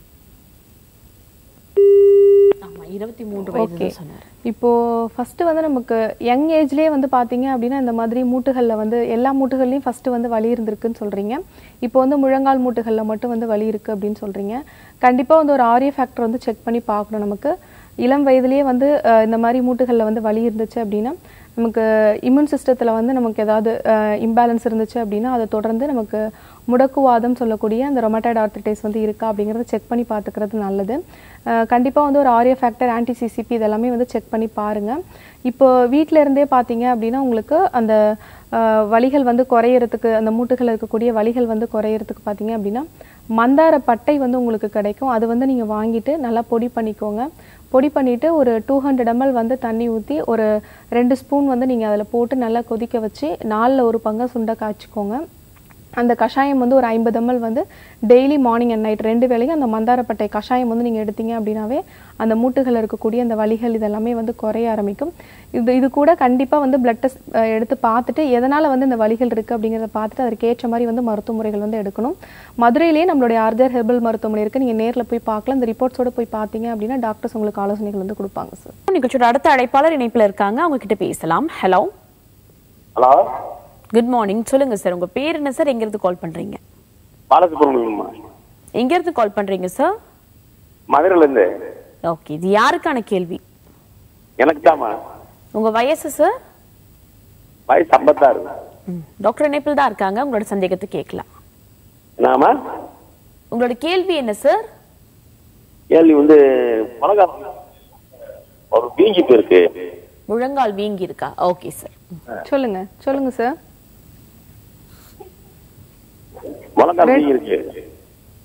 ஆமா இருபத்தி மூன்று வயது ஓகே தான் சொன்னாரு இப்போ ஃபர்ஸ்ட் வந்து நமக்கு யங் ஏஜ்லயே வந்து பாத்தீங்க அப்படின்னா இந்த மாதிரி மூட்டுகள்ல வந்து எல்லா மூட்டுகள்லயும் ஃபர்ஸ்ட் வந்து வலி இருந்திருக்குன்னு சொல்றீங்க இப்போ வந்து முழங்கால் மூட்டுகள்ல மட்டும் வந்து வலி இருக்கு அப்படின்னு சொல்றீங்க கண்டிப்பா வந்து ஒரு ஆரிய ஃபேக்டர் வந்து செக் பண்ணி பார்க்கணும் நமக்கு இளம் வயதிலேயே வந்து அஹ், இந்த மாதிரி மூட்டுகள்ல வந்து வலி இருந்துச்சு அப்படின்னா நமக்கு இம்யூன் சிஸ்டத்தில் வந்து நமக்கு ஏதாவது இம்பேலன்ஸ் இருந்துச்சு அப்படின்னா அதை தொடர்ந்து நமக்கு முடக்குவாதம் சொல்லக்கூடிய அந்த ரொமட்டாய்டு ஆர்த்திடைஸ் வந்து இருக்கா அப்படிங்கிறத செக் பண்ணி பார்த்துக்கிறது நல்லது கண்டிப்பாக வந்து ஒரு ஆரிய ஃபேக்டர் ஆன்டி சிசிபி இதெல்லாமே வந்து செக் பண்ணி பாருங்கள் இப்போ வீட்டில் இருந்தே பார்த்தீங்க அப்படின்னா உங்களுக்கு அந்த அஹ், வலிகள் வந்து குறையறதுக்கு அந்த மூட்டுகள் இருக்கக்கூடிய வலிகள் வந்து குறையறதுக்கு பார்த்தீங்க அப்படின்னா மந்தார பட்டை வந்து உங்களுக்கு கிடைக்கும் அது வந்து நீங்கள் வாங்கிட்டு நல்லா பொடி பண்ணிக்கோங்க பொடி பண்ணிட்டு ஒரு டூ ஹண்ட்ரட் எம்எல் வந்து தண்ணி ஊற்றி ஒரு ரெண்டு ஸ்பூன் வந்து நீங்கள் அதில் போட்டு நல்லா கொதிக்க வச்சு நாலில் ஒரு பங்கை சுண்டை காய்ச்சிக்கோங்க அந்த கஷாயம் வந்து ஒரு ஐம்பது எம்எல் வந்து டெய்லி மார்னிங் அண்ட் நைட் ரெண்டு வேளையும் அந்த மந்தாரப்பட்டை கஷாயம் வந்து நீங்கள் எடுத்தீங்க அப்படின்னாவே அந்த மூட்டுகள் இருக்கக்கூடிய அந்த வலிகள் இதெல்லாமே வந்து குறைய ஆரம்பிக்கும் இது இது கூட கண்டிப்பாக வந்து பிளட் டெஸ்ட் எடுத்து பார்த்துட்டு எதனால் வந்து இந்த வலிகள் இருக்குது அப்படிங்கிறத பார்த்துட்டு அதற்கு ஏற்ற மாதிரி வந்து மருத்துவ முறைகள் வந்து எடுக்கணும் மதுரையிலேயே நம்மளுடைய ஆர்ஜர் ஹெர்பல் மருத்துவமனை இருக்குது நீங்கள் நேரில் போய் பார்க்கலாம் இந்த ரிப்போர்ட்ஸோட போய் பார்த்தீங்க அப்படின்னா டாக்டர்ஸ் உங்களுக்கு ஆலோசனைகள் வந்து கொடுப்பாங்க சார் நிகழ்ச்சியோட அடுத்த அழைப்பாளர் இணைப்புல இருக்காங்க அவங்க கிட்ட பேசலாம் ஹலோ ஹலோ குட் மார்னிங் சொல்லுங்க சார் உங்க பேர் என்ன சார் எங்க இருந்து கால் பண்றீங்க பாலசுப்ரமணியம்மா எங்க இருந்து கால் பண்றீங்க சார் மதுரையில இருந்து ஓகே இது யாருக்கான கேள்வி எனக்கு தாம்மா உங்க வயசு சார் வயசு ஐம்பத்தாறு ம், டாக்டர் இணைப்பில் தான் இருக்காங்க உங்களோட சந்தேகத்தை கேட்கலாம் நாம உங்களோட கேள்வி என்ன சார் கேள்வி வந்து மிளகா ஒரு வீங்கி போயிருக்கு முழங்கால் வீங்கி இருக்கா ஓகே சார் சொல்லுங்க சொல்லுங்க சார் மிளகா வீங்கி இருக்கு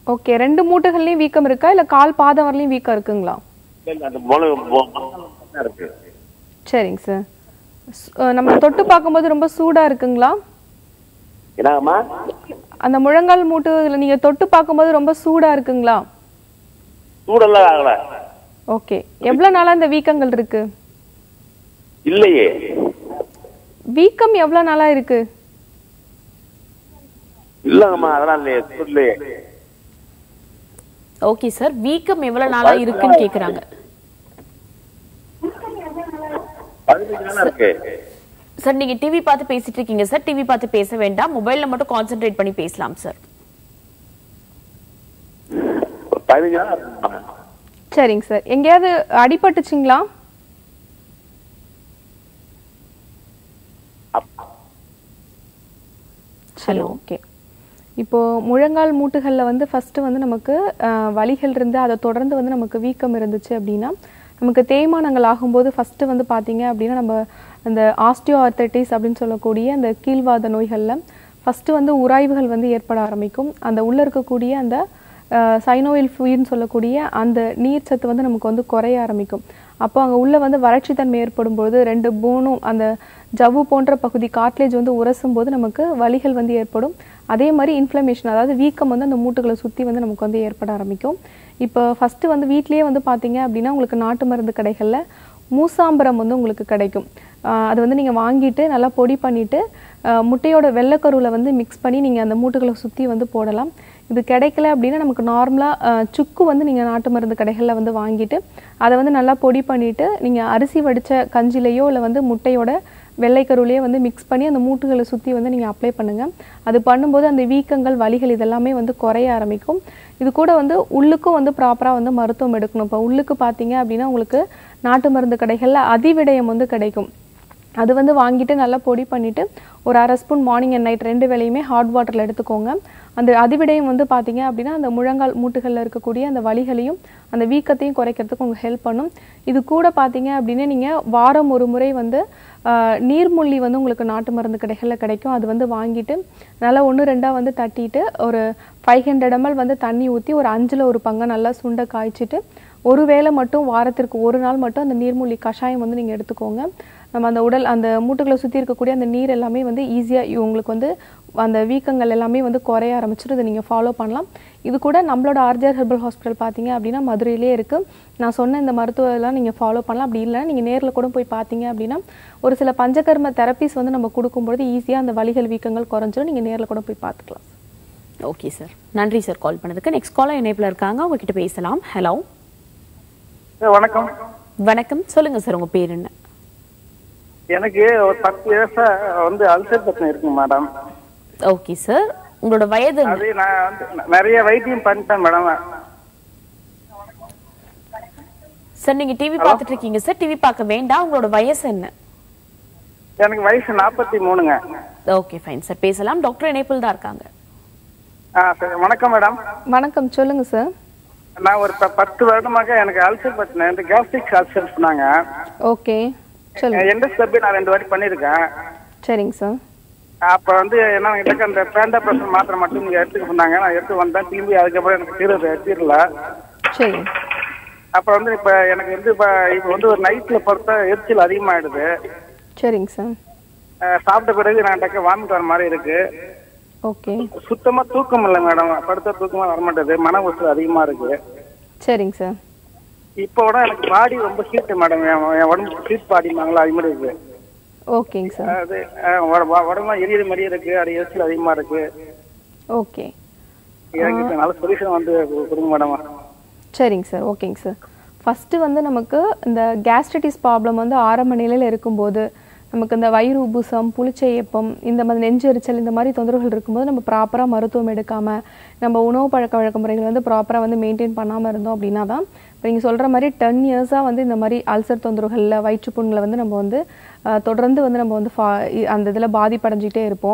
ஓகே ரெண்டு மூட்டுகள்லையும் வீக்கம் இருக்கா இல்லை கால் பாதம் வரலையும் வீக்கம் இருக்குங்களா இல்ல, அந்த முழு மொ- மொத்தம் இருக்கு சரிங்க சார் ஸ்- அஹ் நம்ம தொட்டு பார்க்கும்போது ரொம்ப சூடாக இருக்குங்களா என்னங்கம்மா அந்த முழங்கால் மூட்டு இதுல நீங்க தொட்டு பார்க்கும்போது ரொம்ப சூடா இருக்குங்களா சூடெல்லாம் ஆகல ஓகே எவ்வளவு நாளா இந்த வீக்கங்கள் இருக்கு இல்லையே வீக்கம் எவ்வளவு நாளா இருக்கு இல்லங்கம்மா அதெல்லாம் இல்லையே சூடு இல்லையே ஓகே சார் வீக்கம் எவ்வளவு நாளா இருக்குன்னு கேக்குறாங்க பதினஞ்சு நாளா இருக்கு சார் நீங்க டிவி பார்த்து பேசிட்டு இருக்கீங்க சார் டிவி பார்த்து பேச வேண்டாம் மொபைல்ல மட்டும் கான்சென்ட்ரேட் பண்ணி பேசலாம் சார் ஒரு பதினஞ்சு நாளா இருக்கும்மா. சரிங்க சார் எங்கேயாவது அடிபட்டுச்சுங்களா சரி ஓகே இப்போ முழங்கால் மூட்டுகளில் வந்து ஃபர்ஸ்ட் வந்து நமக்கு அஹ், வலிகள் இருந்து அதை தொடர்ந்து வந்து நமக்கு வீக்கம் இருந்துச்சு அப்படின்னா நமக்கு தேய்மானங்கள் ஆகும்போது ஃபர்ஸ்ட் வந்து பார்த்தீங்க அப்படின்னா நம்ம அந்த ஆஸ்டியோ ஆர்த்தட்டிஸ் அப்படின்னு சொல்லக்கூடிய அந்த கீழ்வாத நோய்களில் ஃபர்ஸ்ட் வந்து உராய்வுகள் வந்து ஏற்பட ஆரம்பிக்கும் அந்த உள்ள இருக்கக்கூடிய அந்த சைனோயில் ஃப்ளூயின்னு சொல்லக்கூடிய அந்த நீர் சத்து வந்து நமக்கு வந்து குறைய ஆரம்பிக்கும் அப்போ அங்கே உள்ள வந்து வறட்சி தன்மை ஏற்படும் போது ரெண்டு போனும் அந்த ஜவ்வு போன்ற பகுதி காட்லேஜ் வந்து உரசும் போது நமக்கு வலிகள் வந்து ஏற்படும் அதே மாதிரி இன்ஃப்ளமேஷன் அதாவது வீக்கம் வந்து அந்த மூட்டுகளை சுற்றி வந்து நமக்கு வந்து ஏற்பட ஆரம்பிக்கும் இப்போ ஃபஸ்ட்டு வந்து வீட்லேயே வந்து பார்த்தீங்க அப்படின்னா உங்களுக்கு நாட்டு மருந்து கடைகளில் மூசாம்பரம் வந்து உங்களுக்கு கிடைக்கும் ஆஹ் அது வந்து நீங்கள் வாங்கிட்டு நல்லா பொடி பண்ணிவிட்டு முட்டையோட வெள்ளைக்கருவில் வந்து மிக்ஸ் பண்ணி நீங்கள் அந்த மூட்டுகளை சுற்றி வந்து போடலாம் இது கிடைக்கல அப்படின்னா நமக்கு நார்மலாக சுக்கு வந்து நீங்கள் நாட்டு மருந்து கடைகளில் வந்து வாங்கிட்டு அதை வந்து நல்லா பொடி பண்ணிவிட்டு நீங்கள் அரிசி வடித்த கஞ்சிலையோ இல்லை வந்து முட்டையோட வெள்ளைக்கருவிலையே வந்து மிக்ஸ் பண்ணி அந்த மூட்டுகளை சுற்றி வந்து நீங்கள் அப்ளை பண்ணுங்கள் அது பண்ணும்போது அந்த வீக்கங்கள் வலிகள் இதெல்லாமே வந்து குறைய ஆரம்பிக்கும் இது கூட வந்து உள்ளுக்கும் வந்து ப்ராப்பராக வந்து மருத்துவம் எடுக்கணும் இப்போ உள்ளுக்கு பார்த்தீங்க அப்படின்னா உங்களுக்கு நாட்டு மருந்து கடைகளில் அதிவிடயம் வந்து கிடைக்கும் அது வந்து வாங்கிட்டு நல்லா பொடி பண்ணிவிட்டு ஒரு அரை ஸ்பூன் மார்னிங் அண்ட் நைட் ரெண்டு வேளையுமே ஹாட் வாட்டரில் எடுத்துக்கோங்க அந்த அதிவிடயம் வந்து பார்த்தீங்க அப்படின்னா அந்த முழங்கால் மூட்டுகளில் இருக்கக்கூடிய அந்த வலிகளையும் அந்த வீக்கத்தையும் குறைக்கிறதுக்கு உங்களுக்கு ஹெல்ப் பண்ணும் இது கூட பார்த்தீங்க அப்படின்னா நீங்கள் வாரம் ஒரு முறை வந்து ஆஹ், நீர்மூழ்கி வந்து உங்களுக்கு நாட்டு மருந்து கடைகளில் கிடைக்கும் அது வந்து வாங்கிட்டு நல்லா ஒன்று ரெண்டாக வந்து தட்டிட்டு ஒரு ஃபைவ் ஹண்ட்ரட் எம்எல் வந்து தண்ணி ஊற்றி ஒரு அஞ்சில் ஒரு பங்கை நல்லா சுண்டை காய்ச்சிட்டு ஒரு வேளை மட்டும் வாரத்திற்கு ஒரு நாள் மட்டும் அந்த நீர்மூழ்கி கஷாயம் வந்து நீங்கள் எடுத்துக்கோங்க நம்ம அந்த உடல் அந்த மூட்டுகளை சுற்றி இருக்கக்கூடிய அந்த நீர் எல்லாமே வந்து ஈஸியாக உங்களுக்கு வந்து அந்த வீக்கங்கள் எல்லாமே வந்து குறைய ஆரம்பிச்சிட்டு இதை நீங்கள் ஃபாலோ பண்ணலாம் இது கூட நம்மளோட ஆர்ஜிஆர் ஹெர்பல் ஹாஸ்பிட்டல் பார்த்தீங்க அப்படின்னா மதுரையிலே இருக்குது நான் சொன்ன இந்த மருத்துவெல்லாம் நீங்கள் ஃபாலோ பண்ணலாம் அப்படி இல்லைன்னா நீங்கள் நேரில் கூட போய் பார்த்தீங்க அப்படின்னா ஒரு சில பஞ்சகர்ம தெரப்பிஸ் வந்து நம்ம கொடுக்கும்பொழுது ஈஸியாக அந்த வலிகள் வீக்கங்கள் குறைஞ்சிரும் நீங்கள் நேரில் கூட போய் பார்த்துக்கலாம் ஓகே சார் நன்றி சார் கால் பண்ணதுக்கு நெக்ஸ்ட் காலர் இணைப்புல இருக்காங்க உங்ககிட்ட பேசலாம் ஹலோ வணக்கம் வணக்கம் சொல்லுங்க சார் உங்க பேர் என்ன எனக்கு ஒரு பத்து இயர்ஸா வந்து அல்சர் பிரச்சனை இருக்குங்க மேடம் ஓகே சார் உங்களோட வயது என்ன? அது நான் வந்து நிறைய வைத்தியம் பண்ணிட்டேன் மேடம் சார் நீங்க டிவி பார்த்துட்டு இருக்கீங்க சார் டிவி பார்க்க வேண்டாம் உங்களோட வயசு என்ன எனக்கு வயசு நாற்பத்தி மூணுங்க ஓகே ஃபைன் சார் பேசலாம் டாக்டர் இணைப்பில் தான் இருக்காங்க ஆ சரி வணக்கம் மேடம் வணக்கம் சொல்லுங்கள் சார் நான் ஒரு ப- பத்து வருடமாக எனக்கு அல்சர் பிரச்சனை இந்த கேஸ்ட்ரிக் அல்சர் சொன்னாங்க ஓகே சொல்லுங்கள் எண்டோஸ்கோபி நான் ரெண்டு வாட்டி பண்ணியிருக்கேன் சரிங்க சார் அப்ப வந்து என்ன எனக்கு அந்த பேண்டா பிரஷர் மாத்திரை மட்டும் நீங்க எடுத்துக்க சொன்னாங்க நான் எடுத்து வந்தேன் திரும்பி அதுக்கப்புறம் எனக்கு தீர தீரல சரி அப்ப வந்து இப்ப எனக்கு வந்து இப்ப இப்ப வந்து ஒரு நைட்ல பொறுத்த எரிச்சல் அதிகமாயிடுது சரிங்க சார் அஹ் சாப்பிட்ட பிறகு நான் டக்கு வாமிட் வர மாதிரி இருக்கு ஓகே சுத்தமா தூக்கம் இல்லை மேடம் படுத்த தூக்கமா வர மாட்டேது மன உசு அதிகமா இருக்கு சரிங்க சார் இப்போ கூட எனக்கு பாடி ரொம்ப ஹீட் மேடம் என் என் உடம்பு ஹீட் பாடிமாங்களா அது மாதிரி இருக்கு ஓகேங்க சார் அது அஹ் உட- உட- உடம்புலாம் எரியுற மாதிரி இருக்கு அது எரிச்சல் அதிகமா இருக்கு ஓகே எனக்கு இப்ப நல்ல சொல்யூஷன் வந்து கு- கொடுங்க மேடம் சரிங்க சார் ஓகேங்க சார் ஃபஸ்ட்டு வந்து நமக்கு இந்த கேஸ்ட்ரைட்டிஸ் ப்ராப்ளம் வந்து ஆரம்ப நிலையில் இருக்கும்போது நமக்கு இந்த வயிறு உபுசம் புளிச்சை ஏப்பம் இந்த மாதிரி நெஞ்சு எரிச்சல் இந்த மாதிரி தொந்தரவுகள் இருக்கும்போது நம்ம ப்ராப்பராக மருத்துவம் எடுக்காமல் நம்ம உணவு பழக்க வழக்க முறைகள் வந்து ப்ராப்பராக வந்து மெயின்டைன் பண்ணாமல் இருந்தோம் அப்படின்னா தான் இப்போ நீங்கள் சொல்கிற மாதிரி டென் இயர்ஸாக வந்து இந்த மாதிரி அல்சர் தொந்தரவுகளில் வயிற்றுப்புண்களை வந்து நம்ம வந்து அஹ், தொடர்ந்து வந்து நம்ம வந்து ஃபா இ- அந்த இதில் பாதிப்படைஞ்சிக்கிட்டே இருப்போம்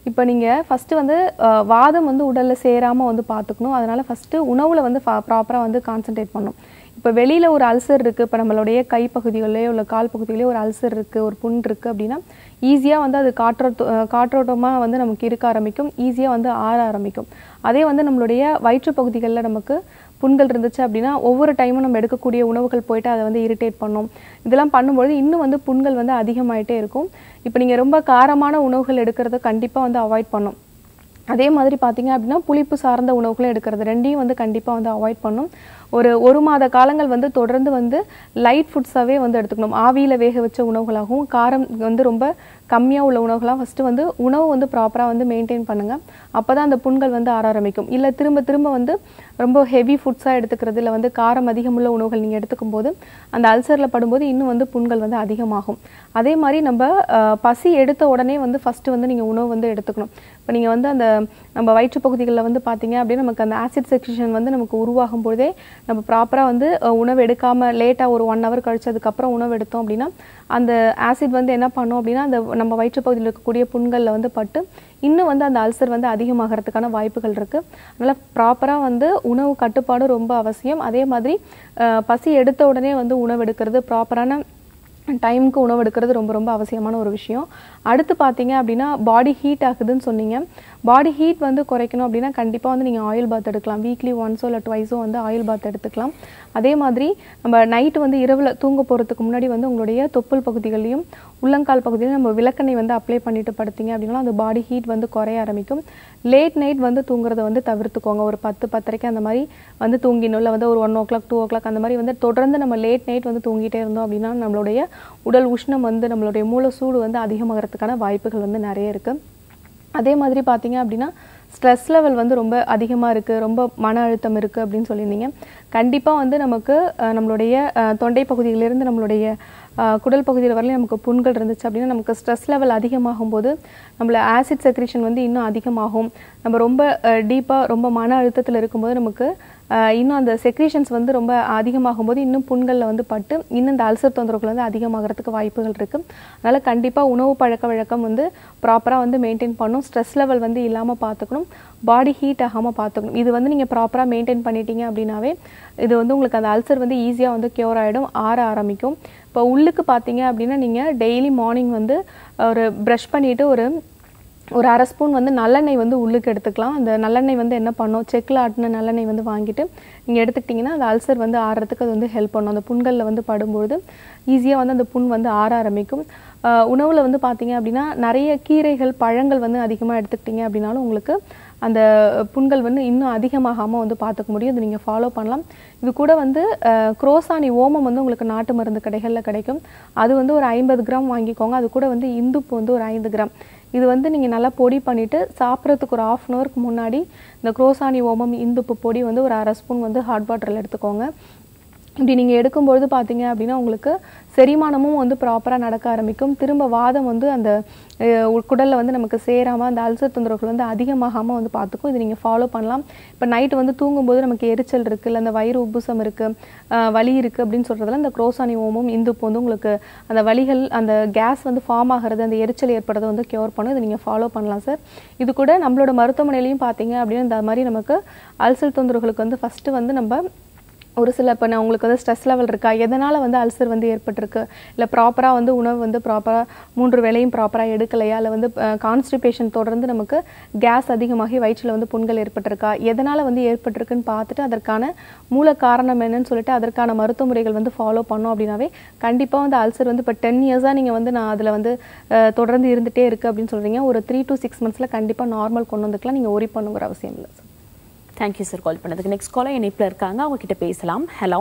இப்போ நீங்கள் ஃபஸ்ட்டு வந்து அஹ், வாதம் வந்து உடலில் சேராமல் வந்து பார்த்துக்கணும் அதனால் ஃபஸ்ட்டு உணவில் வந்து ப்ராப்பராக வந்து கான்சென்ட்ரேட் பண்ணணும் இப்போ வெளியில் ஒரு அல்சர் இருக்குது இப்போ நம்மளுடைய கைப்பகுதிகளிலேயோ இல்லை கால் பகுதியிலேயோ ஒரு அல்சர் இருக்குது ஒரு புண் இருக்குது அப்படின்னா ஈஸியாக வந்து அது காற்றோட்ட காற்றோட்டமாக வந்து நமக்கு இருக்க ஆரம்பிக்கும் ஈஸியாக வந்து ஆற ஆரம்பிக்கும் அதே வந்து நம்மளுடைய வயிற்று பகுதிகளில் நமக்கு புண்கள் இருந்துச்சு அப்படின்னா ஒவ்வொரு டைமும் நம்ம எடுக்கக்கூடிய உணவுகள் போயிட்டு அதை வந்து இரிட்டேட் பண்ணும் இதெல்லாம் பண்ணும்பொழுது இன்னும் வந்து புண்கள் வந்து அதிகமாயிட்டே இருக்கும் இப்போ நீங்கள் ரொம்ப காரமான உணவுகள் எடுக்கிறத கண்டிப்பாக வந்து அவாய்ட் பண்ணும் அதே மாதிரி பார்த்தீங்க அப்படின்னா புளிப்பு சார்ந்த உணவுகளும் எடுக்கிறது ரெண்டையும் வந்து கண்டிப்பாக வந்து அவாய்ட் பண்ணும் ஒரு ஒரு மாத காலங்கள் வந்து தொடர்ந்து வந்து லைட் ஃபுட்ஸாகவே வந்து எடுத்துக்கணும் ஆவியில் வேக வச்ச உணவுகளாகவும் காரம் வந்து ரொம்ப கம்மியாக உள்ள உணவுகளாக ஃபஸ்ட்டு வந்து உணவு வந்து ப்ராப்பராக வந்து மெயின்டைன் பண்ணுங்கள் அப்போ தான் அந்த புண்கள் வந்து ஆற ஆரம்பிக்கும் இல்லை திரும்ப திரும்ப வந்து ரொம்ப ஹெவி ஃபுட்ஸாக எடுத்துக்கிறது இல்லை வந்து காரம் அதிகமுள்ள உணவுகள் நீங்கள் எடுத்துக்கும் போது அந்த அல்சரில் படும்போது இன்னும் வந்து புண்கள் வந்து அதிகமாகும் அதே மாதிரி நம்ம அஹ், பசி எடுத்த உடனே வந்து ஃபஸ்ட்டு வந்து நீங்கள் உணவு வந்து எடுத்துக்கணும் இப்போ நீங்கள் வந்து அந்த நம்ம வயிற்று பகுதிகளில் வந்து பார்த்தீங்க அப்படின்னா நமக்கு அந்த ஆசிட் செக்ஷன் வந்து நமக்கு உருவாகும் பொழுதே நம்ம ப்ராப்பராக வந்து அஹ், உணவு எடுக்காமல் லேட்டாக ஒரு ஒன் ஹவர் கழிச்சதுக்கப்புறம் உணவு எடுத்தோம் அப்படின்னா அந்த ஆசிட் வந்து என்ன பண்ணும் அப்படின்னா அந்த நம்ம வயிற்று பகுதியில் இருக்கக்கூடிய புண்களில் வந்து பட்டு இன்னும் வந்து அந்த அல்சர் வந்து அதிகமாகறதுக்கான வாய்ப்புகள் இருக்குது அதனால் ப்ராப்பராக வந்து உணவு கட்டுப்பாடு ரொம்ப அவசியம் அதே மாதிரி அஹ், பசி எடுத்த உடனே வந்து உணவு எடுக்கிறது ப்ராப்பரான டைமுக்கு உணவு எடுக்கிறது ரொம்ப ரொம்ப அவசியமான ஒரு விஷயம் அடுத்து பார்த்தீங்க அப்படின்னா பாடி ஹீட் ஆகுதுன்னு சொன்னீங்க பாடி ஹீட் வந்து குறைக்கணும் அப்படின்னா கண்டிப்பாக வந்து நீங்கள் ஆயில் பாத் எடுக்கலாம் வீக்லி ஒன்ஸோ இல்லை ட்வைஸோ வந்து ஆயில் பாத் எடுத்துக்கலாம் அதே மாதிரி நம்ம நைட்டு வந்து இரவில் தூங்க போகிறதுக்கு முன்னாடி வந்து உங்களுடைய தொப்புள் பகுதிகளையும் உள்ளங்கால் பகுதியிலும் நம்ம விளக்கெண்ணெய் வந்து அப்ளை பண்ணிட்டு படுத்தீங்க அப்படின்னா அந்த பாடி ஹீட் வந்து குறைய ஆரம்பிக்கும் லேட் நைட் வந்து தூங்குறத வந்து தவிர்த்துக்கோங்க ஒரு பத்து பத்தரைக்கு அந்த மாதிரி வந்து தூங்கிடணும் இல்லை வந்து ஒரு one o'clock two o'clock அந்த மாதிரி வந்து தொடர்ந்து நம்ம லேட் நைட் வந்து தூங்கிட்டே இருந்தோம் அப்படின்னா நம்மளுடைய உடல் உஷ்ணம் வந்து நம்மளுடைய மூல சூடு வந்து அதிகமாகறதுக்கான வாய்ப்புகள் வந்து நிறைய இருக்குது அதே மாதிரி பார்த்தீங்க அப்படின்னா ஸ்ட்ரெஸ் லெவல் வந்து ரொம்ப அதிகமாக இருக்குது ரொம்ப மன அழுத்தம் இருக்குது அப்படின்னு சொல்லியிருந்தீங்க கண்டிப்பாக வந்து நமக்கு அஹ், நம்மளுடைய அஹ், தொண்டை பகுதியிலிருந்து நம்மளுடைய அஹ், குடல் பகுதியில் வரலையும் நமக்கு புண்கள் இருந்துச்சு அப்படின்னா நமக்கு ஸ்ட்ரெஸ் லெவல் அதிகமாகும் போது நம்மள ஆசிட் செக்ரேஷன் வந்து இன்னும் அதிகமாகும் நம்ம ரொம்ப டீப்பாக ரொம்ப மன அழுத்தத்தில் இருக்கும்போது நமக்கு அஹ், இன்னும் அந்த செக்ரேஷன்ஸ் வந்து ரொம்ப அதிகமாகும் போது இன்னும் புண்களில் வந்து பட்டு இன்னும் இந்த அல்சர் தொந்தரவுகள் வந்து அதிகமாகறதுக்கு வாய்ப்புகள் இருக்குது அதனால் கண்டிப்பாக உணவு பழக்க வழக்கம் வந்து ப்ராப்பராக வந்து மெயின்டைன் பண்ணணும் ஸ்ட்ரெஸ் லெவல் வந்து இல்லாமல் பார்த்துக்கணும் பாடி ஹீட் ஆகாமல் பார்த்துக்கணும் இது வந்து நீங்கள் ப்ராப்பராக மெயின்டைன் பண்ணிட்டீங்க அப்படின்னாவே இது வந்து உங்களுக்கு அந்த அல்சர் வந்து ஈஸியாக வந்து க்யூர் ஆகிடும் ஆற ஆரம்பிக்கும் இப்போ உள்ளுக்கு பார்த்தீங்க அப்படின்னா நீங்கள் டெய்லி மார்னிங் வந்து ஒரு ப்ரஷ் பண்ணிவிட்டு ஒரு ஒரு அரை ஸ்பூன் வந்து நல்லெண்ணெய் வந்து உள்ளுக்கு எடுத்துக்கலாம் அந்த நல்லெண்ணெய் வந்து என்ன பண்ணும் செக்கில் ஆட்டின நல்லெண்ணெய் வந்து வாங்கிட்டு நீங்கள் எடுத்துக்கிட்டிங்கன்னா அந்த அல்சர் வந்து ஆறுறதுக்கு அது வந்து ஹெல்ப் பண்ணும் அந்த புண்களில் வந்து படும்பொழுது ஈஸியாக வந்து அந்த புண் வந்து ஆற ஆரம்பிக்கும் உணவில் வந்து பார்த்தீங்க அப்படின்னா நிறைய கீரைகள் பழங்கள் வந்து அதிகமாக எடுத்துக்கிட்டிங்க அப்படின்னாலும் உங்களுக்கு அந்த புண்கள் வந்து இன்னும் அதிகமாகாமல் வந்து பார்த்துக்க முடியும் இது நீங்கள் ஃபாலோ பண்ணலாம் இது கூட வந்து அஹ், குரோசானி ஓமம் வந்து உங்களுக்கு நாட்டு மருந்து கடைகளில் கிடைக்கும் அது வந்து ஒரு ஐம்பது கிராம் வாங்கிக்கோங்க அது கூட வந்து இந்துப்பு வந்து ஒரு ஐந்து கிராம் இது வந்து நீங்கள் நல்லா பொடி பண்ணிவிட்டு சாப்பிட்றதுக்கு ஒரு ஆஃப் அன் ஹவருக்கு முன்னாடி இந்த குரோசானி ஓமம் இந்துப்பு பொடி வந்து ஒரு அரை ஸ்பூன் வந்து ஹாட் வாட்டரில் எடுத்துக்கோங்க இப்படி நீங்கள் எடுக்கும்பொழுது பார்த்தீங்க அப்படின்னா உங்களுக்கு செரிமானமும் வந்து ப்ராப்பராக நடக்க ஆரம்பிக்கும் திரும்ப வாதம் வந்து அந்த குடலில் வந்து நமக்கு சேராமல் அந்த அல்சர் தொந்தரவுகள் வந்து அதிகமாகாமல் வந்து பார்த்துக்கும் இது நீங்கள் ஃபாலோ பண்ணலாம் இப்போ நைட்டு வந்து தூங்கும்போது நமக்கு எரிச்சல் இருக்குது இல்லை அந்த வயிறு உப்புசம் இருக்குது வலி இருக்குது அப்படின்னு சொல்கிறதுல இந்த குரோசானி ஓமும் இந்துப்பு வந்து உங்களுக்கு அந்த வலிகள் அந்த கேஸ் வந்து ஃபார்ம் ஆகிறது அந்த எரிச்சல் ஏற்படுறதை வந்து க்யூர் பண்ணும் இது நீங்கள் ஃபாலோ பண்ணலாம் சார் இது கூட நம்மளோட மருத்துவமனையிலையும் பார்த்தீங்க அப்படின்னா இந்த மாதிரி நமக்கு அல்சர் தொந்தரவுகளுக்கு வந்து ஃபஸ்ட்டு வந்து நம்ம ஒரு சில இப்போ நான் உங்களுக்கு வந்து ஸ்ட்ரெஸ் லெவல் இருக்கா எதனால் வந்து அல்சர் வந்து ஏற்பட்டிருக்கு இல்லை ப்ராப்பராக வந்து உணவு வந்து ப்ராப்பராக மூன்று வேளையும் ப்ராப்பராக எடுக்கலையா இல்லை வந்து கான்ஸ்டிபேஷன் தொடர்ந்து நமக்கு கேஸ் அதிகமாகி வயிற்றில் வந்து புண்கள் ஏற்பட்டிருக்கா எதனால் வந்து ஏற்பட்டிருக்குன்னு பார்த்துட்டு அதற்கான மூல காரணம் என்னன்னு சொல்லிட்டு அதற்கான மருத்துவ முறைகள் வந்து ஃபாலோ பண்ணோம் அப்படின்னாவே கண்டிப்பாக வந்து அல்சர் வந்து இப்போ டென் இயர்ஸாக நீங்கள் வந்து நான் அதில் வந்து அஹ், தொடர்ந்து இருந்துகிட்டே இருக்குது அப்படின்னு சொல்கிறீங்க ஒரு த்ரீ to சிக்ஸ் மந்த்ஸில் கண்டிப்பாக நார்மல் கொண்டு வந்துக்கலாம் நீங்கள் ஒரி பண்ணுங்கிற அவசியம் இல்லை சார் தேங்க்யூ சார் கால் பண்ணதுக்கு நெக்ஸ்ட் காலர் இணைப்பில் இருக்காங்க அவங்க கிட்ட பேசலாம் ஹலோ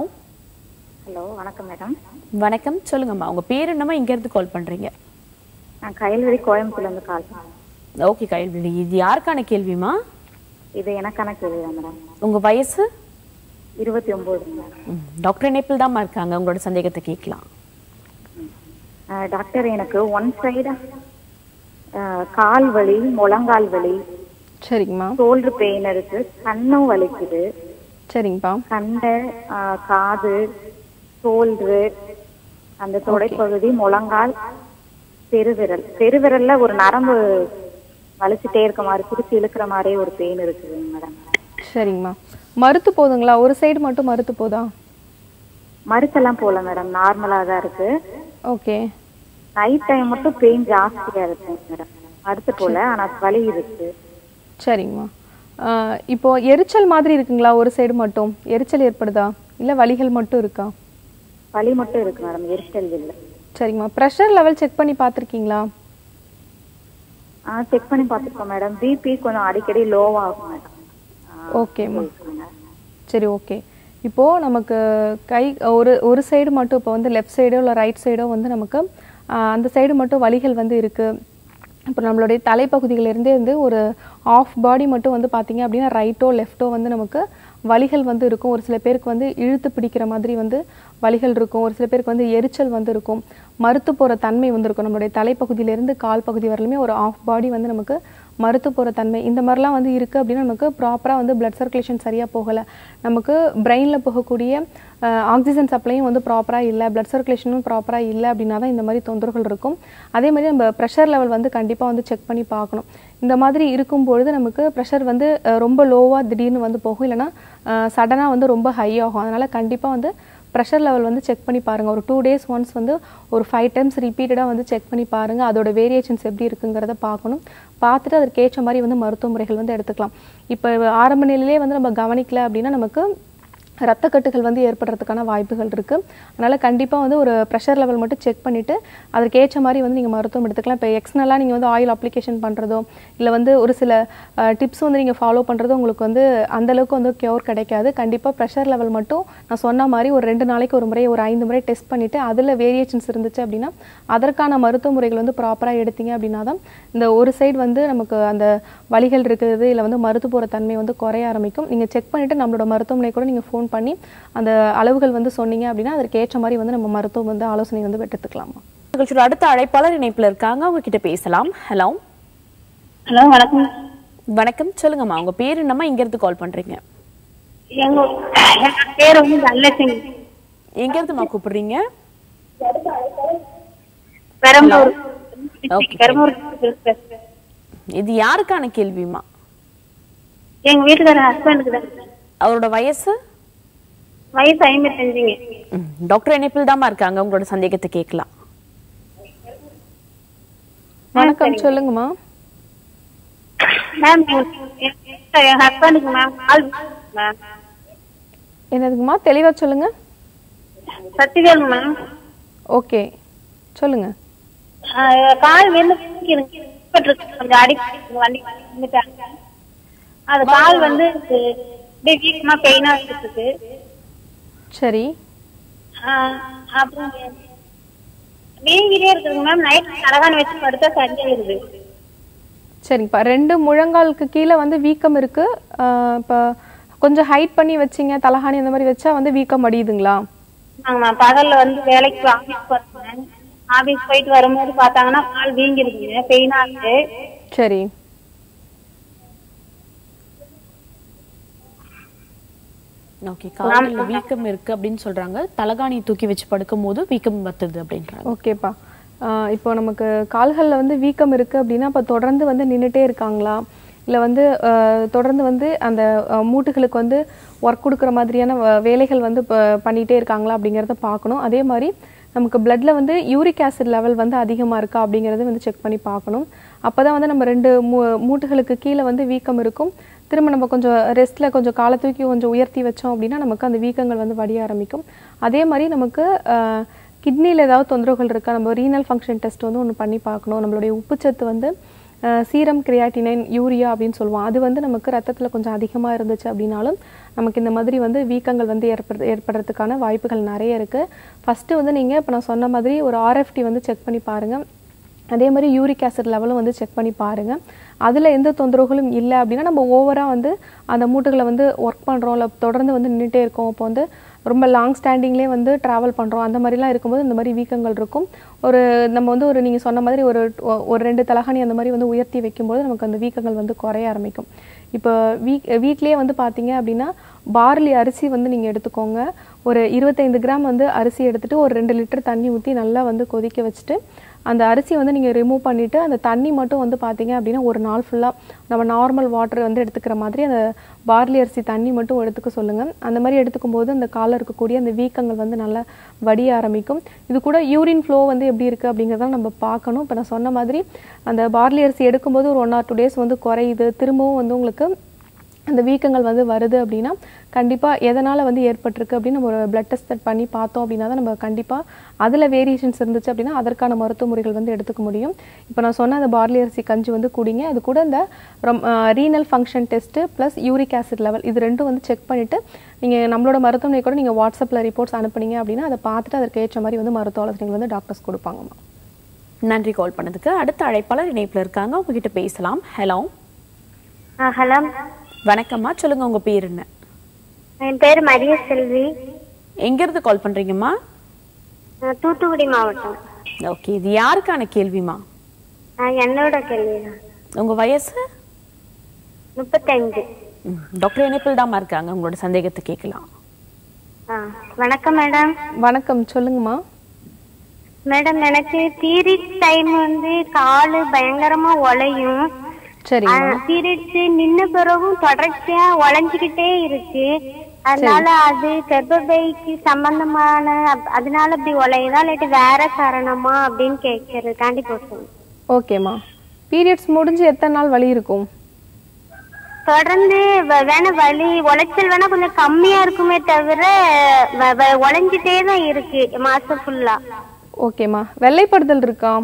ஹலோ வணக்கம் மேடம் வணக்கம் சொல்லுங்கம்மா உங்க பேர் என்னம்மா இங்க இருந்து கால் பண்றீங்க நான் கயல்வெளி கோயம்புத்தூர்ல இருந்து கால் பண்ணேன் ஓகே கைல்விழி இது யாருக்கான கேள்விமா இது எனக்கான கேள்விதான் மேடம் உங்க வயசு இருபத்தி ஒன்பது ம், டாக்டர் இணைப்பில் தாம்மா இருக்காங்க உங்களோட சந்தேகத்தை கேட்கலாம் டாக்டர் எனக்கு ஒன் சைடா கால் வலி முழங்கால் வலி சரிங்கம்மா ஷோல்டர் பெயின் இருக்கு கண்ணும் வலிக்குது சரிங்கப்பா கண்டை ஆஹ், காது ஷோல்டரு அந்த தொடைப்பகுதி முழங்கால் பெருவிரல் பெருவிரல்ல ஒரு நரம்பு வலிச்சுட்டே இருக்க மாதிரி பிடிச்சி இழுக்கிற மாதிரியே ஒரு பெயின் இருக்குதுங்க மேடம் சரிங்கம்மா மறுத்து போதுங்களா ஒரு சைடு மட்டும் மறுத்து போதா மருத்தெல்லாம் போகல மேடம் நார்மலாக தான் இருக்கு ஓகே நைட் டைம் மட்டும் பெயின் ஜாஸ்தியா இருக்கு மேடம் மருத்து போல ஆனா வலி இருக்கு சரிங்கம்மா ஆஹ் இப்போ எரிச்சல் மாதிரி இருக்குங்களா ஒரு சைடு மட்டும் எரிச்சல் ஏற்படுதா இல்லை வலிகள் மட்டும் இருக்கா வலி மட்டும் இருக்கு மேடம் எரிச்சல் இல்லை சரிங்கம்மா ப்ரெஷர் லெவல் செக் பண்ணி பார்த்துருக்கீங்களா ஆ செக் பண்ணி பார்த்துருக்கோம் மேடம் பிபி கொஞ்சம் அடிக்கடி லோவாகும் மேடம் ஓகேம்மா சரி ஓகே இப்போது நமக்கு கை ஒரு ஒரு சைடு மட்டும் இப்போ வந்து லெஃப்ட் சைடோ இல்லை ரைட் சைடோ வந்து நமக்கு ஆஹ், அந்த சைடு மட்டும் வலிகள் வந்து இருக்குது இப்போ நம்மளுடைய தலைப்பகுதியிலேருந்தே வந்து ஒரு ஆஃப் பாடி மட்டும் வந்து பார்த்தீங்க அப்படின்னா ரைட்டோ லெஃப்ட்டோ வந்து நமக்கு வலிகள் வந்து இருக்கும் ஒரு சில பேருக்கு வந்து இழுத்து பிடிக்கிற மாதிரி வந்து வலிகள் இருக்கும் ஒரு சில பேருக்கு வந்து எரிச்சல் வந்து இருக்கும் மறுத்து போகிற தன்மை வந்து இருக்கும் நம்மளுடைய தலைப்பகுதியிலேருந்து கால் பகுதி வரலுமே ஒரு ஆஃப் பாடி வந்து நமக்கு மறுத்து போகிற தன்மை இந்த மாதிரிலாம் வந்து இருக்குது அப்படின்னா நமக்கு ப்ராப்பராக வந்து பிளட் சர்க்குலேஷன் சரியாக போகலை நமக்கு பிரெயினில் போகக்கூடிய ஆக்சிஜன் சப்ளையும் வந்து ப்ராப்பராக இல்லை பிளட் சர்க்குலேஷனும் ப்ராப்பராக இல்லை அப்படின்னா தான் இந்த மாதிரி தொந்தரவுகள் இருக்கும் அதே மாதிரி நம்ம ப்ரெஷர் லெவல் வந்து கண்டிப்பாக வந்து செக் பண்ணி பார்க்கணும் இந்த மாதிரி இருக்கும் பொழுது நமக்கு ப்ரெஷர் வந்து அஹ், ரொம்ப லோவாக திடீர்னு வந்து போகும் இல்லைன்னா சடனாக வந்து ரொம்ப ஹை ஆகும் அதனால் கண்டிப்பாக வந்து ப்ரெஷர் லெவல் வந்து செக் பண்ணி பாருங்கள் ஒரு டூ டேஸ் ஒன்ஸ் வந்து ஒரு ஃபைவ் டைம்ஸ் ரிப்பீட்டடாக வந்து செக் பண்ணி பாருங்கள் அதோட வேரியேஷன்ஸ் எப்படி இருக்குங்கிறத பார்க்கணும் பார்த்துட்டு அதற்கு ஏற்ற மாதிரி வந்து மருத்துவ முறைகள் வந்து எடுத்துக்கலாம் இப்போ ஆரம்ப நிலையிலே வந்து நம்ம கவனிக்கல அப்படின்னா நமக்கு ரத்தக்கட்டுகள் வந்து ஏற்படுறதுக்கான வாய்ப்புகள் இருக்குது அதனால் கண்டிப்பாக வந்து ஒரு ப்ரெஷர் லெவல் மட்டும் செக் பண்ணிவிட்டு அதற்கு ஏற்ற மாதிரி வந்து நீங்கள் மருத்துவம் எடுத்துக்கலாம் இப்போ எக்ஸ்னலாக நீங்கள் வந்து ஆயில் அப்ளிகேஷன் பண்ணுறதோ இல்லை வந்து ஒரு சில டிப்ஸ் வந்து நீங்கள் ஃபாலோ பண்ணுறதோ உங்களுக்கு வந்து அந்தளவுக்கு வந்து க்யூர் கிடைக்காது கண்டிப்பாக ப்ரெஷர் லெவல் மட்டும் நான் சொன்ன மாதிரி ஒரு ரெண்டு நாளைக்கு ஒரு முறை ஒரு ஐந்து முறை டெஸ்ட் பண்ணிவிட்டு அதில் வேரியேஷன்ஸ் இருந்துச்சு அப்படின்னா அதற்கான மருத்துவ முறைகள் வந்து ப்ராப்பராக எடுத்தீங்க அப்படின்னா தான் இந்த ஒரு சைடு வந்து நமக்கு அந்த வலிகள் இருக்குது இல்லை வந்து மருத்து போகிற தன்மை வந்து குறைய ஆரம்பிக்கும் நீங்கள் செக் பண்ணிவிட்டு நம்மளோட மருத்துவமனை கூட நீங்கள் ஃபோன் பண்ணி அந்த அளவுகள் வந்து சொன்னீங்க அப்படின்னா அதற்கு ஏற்ற மாதிரி வந்து நம்ம மருத்துவம் வந்து ஆலோசனை வந்து எடுத்துக்கலாமா நிகழ்ச்சியோட அடுத்த அழைப்பாளர் இணைப்புல இருக்காங்க அவங்க கிட்ட பேசலாம் ஹலோ ஹலோ வணக்கம் வணக்கம் சொல்லுங்கம்மா உங்க பேர் என்னம்மா இங்க இருந்து கால் பண்றீங்க எங்க எங்க பேர் வந்து தனலட்சுமி எங்க இருந்துமா கூப்பிடுறீங்க பெரம்பூர் Okay. பெரம்பூர் இது யாருக்கான கேள்விமா எங்க வீட்டுக்கார ஹஸ்பண்டுக்கு தான் அவரோட வயசு வயசு ஐம்பத்தஞ்சுங்க ம், டாக்டர் இணைப்பில் தாம்மா இருக்காங்க உங்களோட சந்தேகத்தை கேட்கலாம் வணக்கம் சொல்லுங்கம்மா மேம் என் ஹஸ்பண்டுக்கு மேம் கால் மேம் என்னதுங்கம்மா தெளிவாக சொல்லுங்க சத்திவேல் மேம் ஓகே சொல்லுங்க ஆஹ் கால் வந்து இருக்கு கொஞ்சம் அடி வண்டி வந்துட்டாங்க அது கால் வந்து அப்படியே வீக்கமா பெயினா இருக்கு சரி ஆஹ் அப்புறம் வீங்கிட்டே இருக்குதுங்க மேம் நைட் தலகாணி வச்சு படுத்தா சரியாயிருது சரிங்கப்பா ரெண்டு முழங்காலுக்கு கீழே வந்து வீக்கம் இருக்கு ஆஹ் இப்போ கொஞ்சம் ஹைட் பண்ணி வச்சிங்க தலகாணி அந்த மாதிரி வச்சா வந்து வீக்கம் அடியுதுங்களா ஆமா பகல்ல வந்து வேலைக்கு ஆபீஸ் போறேன் ஆபீஸ் போயிட்டு வரும்போது பார்த்தாங்கன்னா கால் வீங்கிருக்குங்க பெயினா இருக்கு சரி ஓகே காலில் வீக்கம் இருக்கு அப்படின்னு சொல்றாங்க தலகாணி தூக்கி வச்சு படுக்கும் போது வீக்கம் வத்துது அப்படின்றாங்க ஓகேப்பா ஆஹ் இப்போ நமக்கு கால்களில் வந்து வீக்கம் இருக்குது அப்படின்னா அப்போ தொடர்ந்து வந்து நின்றுட்டே இருக்காங்களா இல்லை வந்து ஆஹ் தொடர்ந்து வந்து அந்த ஆஹ் மூட்டுகளுக்கு வந்து ஒர்க் கொடுக்குற மாதிரியான வ- வேலைகள் வந்து இப்போ பண்ணிகிட்டே இருக்காங்களா அப்படிங்கிறத பார்க்கணும் அதே மாதிரி நமக்கு பிளட்ல வந்து யூரிக் ஆசிட் லெவல் வந்து அதிகமாக இருக்கா அப்படிங்கிறத வந்து செக் பண்ணி பார்க்கணும் அப்போ தான் வந்து நம்ம ரெண்டு மூ மூட்டுகளுக்கு கீழே வந்து வீக்கம் இருக்கும் திரும்ப நம்ம கொஞ்சம் ரெஸ்ட்டில் கொஞ்சம் காலை தூக்கி கொஞ்சம் உயர்த்தி வச்சோம் அப்படின்னா நமக்கு அந்த வீக்கங்கள் வந்து வடிய ஆரம்பிக்கும் அதே மாதிரி நமக்கு கிட்னியில் ஏதாவது தொந்தரவுகள் இருக்கா நம்ம ரீனல் ஃபங்க்ஷன் டெஸ்ட் வந்து ஒன்று பண்ணி பார்க்கணும் நம்மளுடைய உப்புச்சத்து வந்து சீரம் கிரியாட்டினைன் யூரியா அப்படின்னு சொல்லுவோம் அது வந்து நமக்கு ரத்தத்தில் கொஞ்சம் அதிகமாக இருந்துச்சு அப்படின்னாலும் நமக்கு இந்த மாதிரி வந்து வீக்கங்கள் வந்து ஏற்படு ஏற்படுறதுக்கான வாய்ப்புகள் நிறைய இருக்குது ஃபஸ்ட்டு வந்து நீங்கள் இப்போ நான் சொன்ன மாதிரி ஒரு ஆர்எஃப்டி வந்து செக் பண்ணி பாருங்கள் அதே மாதிரி யூரிக் ஆசிட் லெவலும் வந்து செக் பண்ணி பாருங்கள் அதில் எந்த தொந்தரவுகளும் இல்லை அப்படின்னா நம்ம ஓவராக வந்து அந்த மூட்டுகளை வந்து ஒர்க் பண்ணுறோம் இல்லை தொடர்ந்து வந்து நின்றுட்டே இருக்கோம் இப்போ வந்து ரொம்ப லாங் ஸ்டாண்டிங்லேயே வந்து ட்ராவல் பண்ணுறோம் அந்த மாதிரிலாம் இருக்கும்போது இந்த மாதிரி வீக்கங்கள் இருக்கும் ஒரு நம்ம வந்து ஒரு நீங்கள் சொன்ன மாதிரி ஒரு ஒரு ரெண்டு தலகாணி அந்த மாதிரி வந்து உயர்த்தி வைக்கும்போது நமக்கு அந்த வீக்கங்கள் வந்து குறைய ஆரம்பிக்கும் இப்போ வீ வீட்லேயே வந்து பார்த்தீங்க அப்படின்னா பார்லி அரிசி வந்து நீங்கள் எடுத்துக்கோங்க ஒரு இருபத்தைந்து கிராம் வந்து அரிசி எடுத்துட்டு ஒரு ரெண்டு லிட்டர் தண்ணி ஊற்றி நல்லா வந்து கொதிக்க வச்சுட்டு அந்த அரிசி வந்து நீங்கள் ரிமூவ் பண்ணிவிட்டு அந்த தண்ணி மட்டும் வந்து பார்த்தீங்க அப்படின்னா ஒரு நாள் ஃபுல்லாக நம்ம நார்மல் வாட்டர் வந்து எடுத்துக்கிற மாதிரி அந்த பார்லி அரிசி தண்ணி மட்டும் எடுத்துக்க சொல்லுங்கள் அந்த மாதிரி எடுத்துக்கும் போது அந்த காலில் இருக்கக்கூடிய அந்த வீக்கங்கள் வந்து நல்லா வடிய ஆரம்பிக்கும் இது கூட யூரின் ஃப்ளோ வந்து எப்படி இருக்குது அப்படிங்கிறத நம்ம பார்க்கணும் இப்போ நான் சொன்ன மாதிரி அந்த பார்லி அரிசி எடுக்கும்போது ஒரு ஒன் ஆர் டூ டேஸ் வந்து குறையுது திரும்பவும் வந்து உங்களுக்கு அந்த வீக்கங்கள் வந்து வருது அப்படின்னா கண்டிப்பாக எதனால் வந்து ஏற்பட்டிருக்கு அப்படின்னு நம்ம ஒரு பிளட் டெஸ்ட் பண்ணி பார்த்தோம் அப்படின்னா தான் நம்ம கண்டிப்பாக அதில் வேரியேஷன்ஸ் இருந்துச்சு அப்படின்னா அதற்கான மருத்துவ முறைகள் வந்து எடுத்துக்க முடியும் இப்போ நான் சொன்ன அந்த பார்லி அரிசி கஞ்சி வந்து குடிங்க அது கூட இந்த renal function test plus uric acid level இது ரெண்டும் வந்து செக் பண்ணிவிட்டு நீங்கள் நம்மளோட மருத்துவமனை கூட நீங்கள் வாட்ஸ்அப்பில் ரிப்போர்ட்ஸ் அனுப்புனீங்க அப்படின்னா அதை பார்த்துட்டு அதற்கு ஏற்ற மாதிரி வந்து மருத்துவ ஆலோசனைகள் வந்து டாக்டர்ஸ் கொடுப்பாங்கம்மா நன்றி கால் பண்ணதுக்கு அடுத்த அழைப்பாளர் இணைப்புல இருக்காங்க உங்ககிட்ட பேசலாம் ஹலோ ஹலோ வணக்கம்மா சொல்லுங்க உங்க பேர் என்ன என் பேர் மரிய செல்வி எங்க இருந்து கால் பண்றீங்கம்மா நான் தூத்துக்குடி மாவட்டம் ஓகே இது யாருக்கான கேள்விமா நான் என்னோட கேள்வி தான் உங்க வயசு முப்பத்தைந்து ம், டாக்டர் இணைப்பில் தாம்மா இருக்காங்க உங்களோட சந்தேகத்தை கேட்கலாம் ஆ வணக்கம் மேடம் வணக்கம் சொல்லுங்கம்மா மேடம் எனக்கு பீரியட் டைம் வந்து காலு பயங்கரமா உழையும் சரிங்கம்மா பீரியட்ஸ் நின்ன பிறகும் தொடர்ச்சியா உழைஞ்சுக்கிட்டே இருக்கு அதனால அது கர்ப்பப்பைக்கு சம்பந்தமான அப்- அதனால அப்படி உழையுதா இல்லாட்டி வேற காரணமா அப்படின்னு கேட்கறதுக்காண்டி போட்டோம் ஓகேம்மா பீரியட்ஸ் முடிஞ்சு எத்தனை நாள் வலி இருக்கும் தொடர்ந்து வ- வேணா வலி உளைச்சல் வேணா கொஞ்சம் கம்மியா இருக்குமே தவிர வ- வ- உழைஞ்சிட்டே தான் இருக்கு மாசம் ஃபுல்லா ஓகேம்மா வெள்ளைப்படுதல் இருக்கா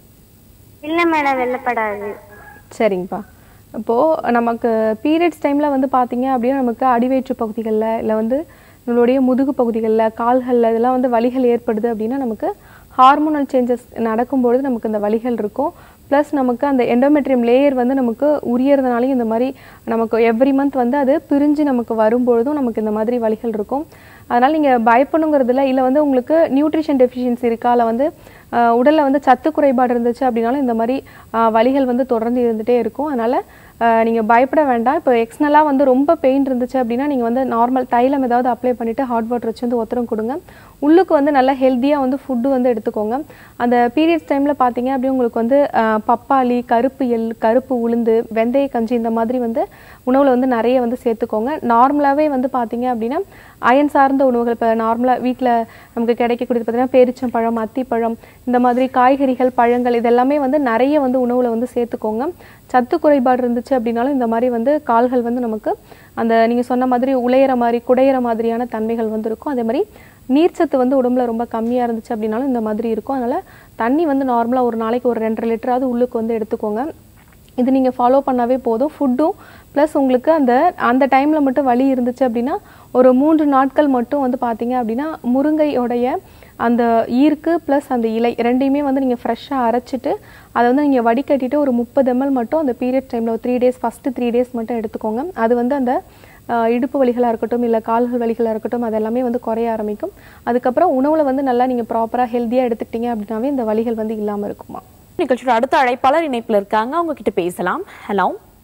இல்ல மேடம் வெள்ளப்படாது சரிங்கப்பா இப்போது நமக்கு பீரியட்ஸ் டைமில் வந்து பார்த்தீங்க அப்படின்னா நமக்கு அடிவயிற்று பகுதிகளில் இல்லை வந்து நம்மளுடைய முதுகு பகுதிகளில் கால்களில் இதெல்லாம் வந்து வலிகள் ஏற்படுது அப்படின்னா நமக்கு ஹார்மோனல் சேஞ்சஸ் நடக்கும்பொழுது நமக்கு இந்த வலிகள் இருக்கும் ப்ளஸ் நமக்கு அந்த எண்டோமெட்ரியம் லேயர் வந்து நமக்கு உரியறதுனாலையும் இந்த மாதிரி நமக்கு எவ்ரி மந்த் வந்து அது பிரிஞ்சு நமக்கு வரும்பொழுதும் நமக்கு இந்த மாதிரி வலிகள் இருக்கும் அதனால் நீங்கள் பயப்படணுங்கிறதுல இல்லை வந்து உங்களுக்கு நியூட்ரிஷன் டெஃபிஷியன்சி இருக்கா இல்லை வந்து ஆஹ் உடல்ல வந்து சத்து குறைபாடு இருந்துச்சு அப்படின்னாலும் இந்த மாதிரி ஆஹ் வலிகள் வந்து தொடர்ந்து இருந்துகிட்டே இருக்கும் அதனால் நீங்கள் பயப்பட வேண்டாம் இப்போ எக்ஸ்னலாக வந்து ரொம்ப பெயின் இருந்துச்சு அப்படின்னா நீங்கள் வந்து நார்மல் தைலம் ஏதாவது அப்ளை பண்ணிவிட்டு ஹாட் வாட்டர் வச்சு வந்து ஒத்தரம் கொடுங்க உள்ளுக்கு வந்து நல்லா ஹெல்த்தியாக வந்து ஃபுட்டு வந்து எடுத்துக்கோங்க அந்த பீரியட்ஸ் டைமில் பார்த்தீங்க அப்படி உங்களுக்கு வந்து ஆஹ் பப்பாளி கருப்பு எள் கருப்பு உளுந்து வெந்தய கஞ்சி இந்த மாதிரி வந்து உணவில் வந்து நிறைய வந்து சேர்த்துக்கோங்க நார்மலாகவே வந்து பார்த்தீங்க அப்படின்னா அயன் சார்ந்த உணவுகள் இப்போ நார்மலாக வீட்டில் நமக்கு கிடைக்கக்கூடியது பார்த்தீங்கன்னா பேரிச்சம்பழம் அத்திப்பழம் இந்த மாதிரி காய்கறிகள் பழங்கள் இதெல்லாமே வந்து நிறைய வந்து உணவில் வந்து சேர்த்துக்கோங்க சத்து குறைபாடு இருந்துச்சு அப்படின்னாலும் இந்த மாதிரி வந்து கால்கள் வந்து நமக்கு அந்த நீங்கள் சொன்ன மாதிரி உளையிற மாதிரி குடையிற மாதிரியான தன்மைகள் வந்து இருக்கும் அதே மாதிரி நீர்ச்சத்து வந்து உடம்புல ரொம்ப கம்மியாக இருந்துச்சு அப்படின்னாலும் இந்த மாதிரி இருக்கும் அதனால் தண்ணி வந்து நார்மலாக ஒரு நாளைக்கு ஒரு ரெண்டரை லிட்டராவது உள்ளுக்கு வந்து எடுத்துக்கோங்க இது நீங்கள் ஃபாலோ பண்ணாவே போதும் ஃபுட்டும் ப்ளஸ் உங்களுக்கு அந்த அந்த டைமில் மட்டும் வலி இருந்துச்சு அப்படின்னா ஒரு மூன்று நாட்கள் மட்டும் வந்து பார்த்தீங்க அப்படின்னா முருங்கையோடைய அந்த ஈர்க்கு ப்ளஸ் அந்த இலை ரெண்டையுமே வந்து நீங்கள் ஃப்ரெஷ்ஷாக அரைச்சிட்டு அதை வந்து நீங்கள் வடிகட்டிட்டு ஒரு முப்பது ml மட்டும் அந்த பீரியட் டைமில் ஒரு three days first three days மட்டும் எடுத்துக்கோங்க அது வந்து அந்த ஆஹ், இடுப்பு வலிகளாக இருக்கட்டும் இல்லை கால்கள் வலிகளாக இருக்கட்டும் அது எல்லாமே வந்து குறைய ஆரம்பிக்கும் அதுக்கப்புறம் உணவில் வந்து நல்லா நீங்கள் ப்ராப்பராக ஹெல்த்தியாக எடுத்துக்கிட்டீங்க அப்படின்னாவே இந்த வலிகள் வந்து இல்லாமல் இருக்குமா நிகழ்ச்சியோட அடுத்த அழைப்பாளர் இணைப்புல இருக்காங்க அவங்க கிட்ட பேசலாம் ஹலோ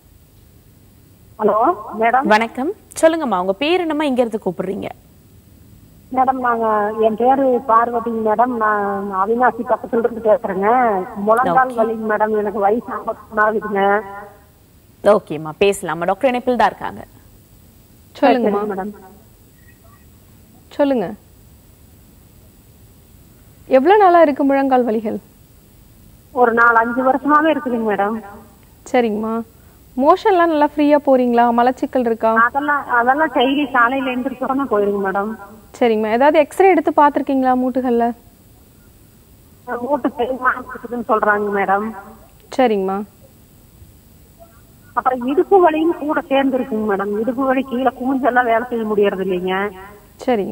ஹலோ மேடம் வணக்கம் சொல்லுங்கம்மா உங்க பேர் என்னம்மா இங்க இருந்து கூப்பிடுறீங்க மேடம் நாங்க என் பேரு பார்வதி மேடம் நான் அவினாசி பக்கத்துல இருந்து பேசுறேங்க முழங்கால் Okay. வலி மேடம் எனக்கு வயசு ஐம்பத்தி ஆகுதுங்க ஓகேம்மா பேசலாமா டாக்டர் இணைப்பில் தான் இருக்காங்க சொல்லுங்கம்மா மேடம் சொல்லுங்க எவ்வளோ நாளா இருக்கு முழங்கால் வலிகள் ஒரு நாலு அஞ்சு வருஷமாவே இருக்குதுங்க மேடம் சரிங்கம்மா மோஷன்லாம் நல்லா ஃப்ரீயா போறீங்களா மலச்சிக்கல் இருக்கா அதெல்லாம் அதெல்லாம் டெய்லி காலையில எந்திரிச்சோடனே போயிருங்க மேடம் சரிங்கம்மா ஏதாவது எக்ஸ்ரே எடுத்து பார்த்துருக்கீங்களா மூட்டுகள்ல மூட்டு தேய்மானம் இருக்குதுன்னு சொல்றாங்க மேடம் சரிங்கம்மா அப்புறம் இடுப்பு வலியும் கூட சேர்ந்து இருக்குங்க மேடம் இடுப்பு வலி கீழே கூஞ்செல்லாம் வேலை செய்ய முடியறது இல்லைங்க சரிங்க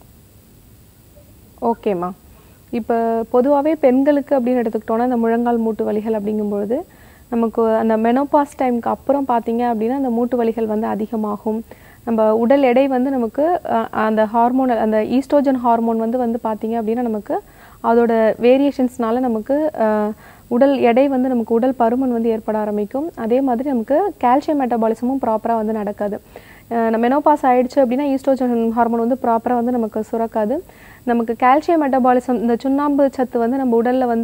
ஓகேம்மா இப்போ பொதுவாகவே பெண்களுக்கு அப்படின்னு எடுத்துக்கிட்டோன்னா இந்த முழங்கால் மூட்டு வலிகள் அப்படிங்கும்பொழுது நமக்கு அந்த மெனோபாஸ் டைமுக்கு அப்புறம் பார்த்தீங்க அப்படின்னா அந்த மூட்டு வலிகள் வந்து அதிகமாகும் நம்ம உடல் எடை வந்து நமக்கு அஹ், அந்த ஹார்மோன் அந்த ஈஸ்ட்ரோஜன் ஹார்மோன் வந்து வந்து பார்த்தீங்க அப்படின்னா நமக்கு அதோட வேரியேஷன்ஸ்னால நமக்கு அஹ், உடல் எடை வந்து நமக்கு உடல் பருமன் வந்து ஏற்பட ஆரம்பிக்கும் அதே மாதிரி நமக்கு கால்சியம் மெட்டபாலிசமும் ப்ராப்பராக வந்து நடக்காது அஹ் மெனோபாஸ் ஆயிடுச்சு அப்படின்னா ஈஸ்ட்ரோஜன் ஹார்மோன் வந்து ப்ராப்பராக வந்து நமக்கு சுரக்காது நமக்கு கால்சியம் மெட்டபாலிசம் இந்த சுண்ணாம்பு சத்து வந்து நம்ம உடலில் வந்து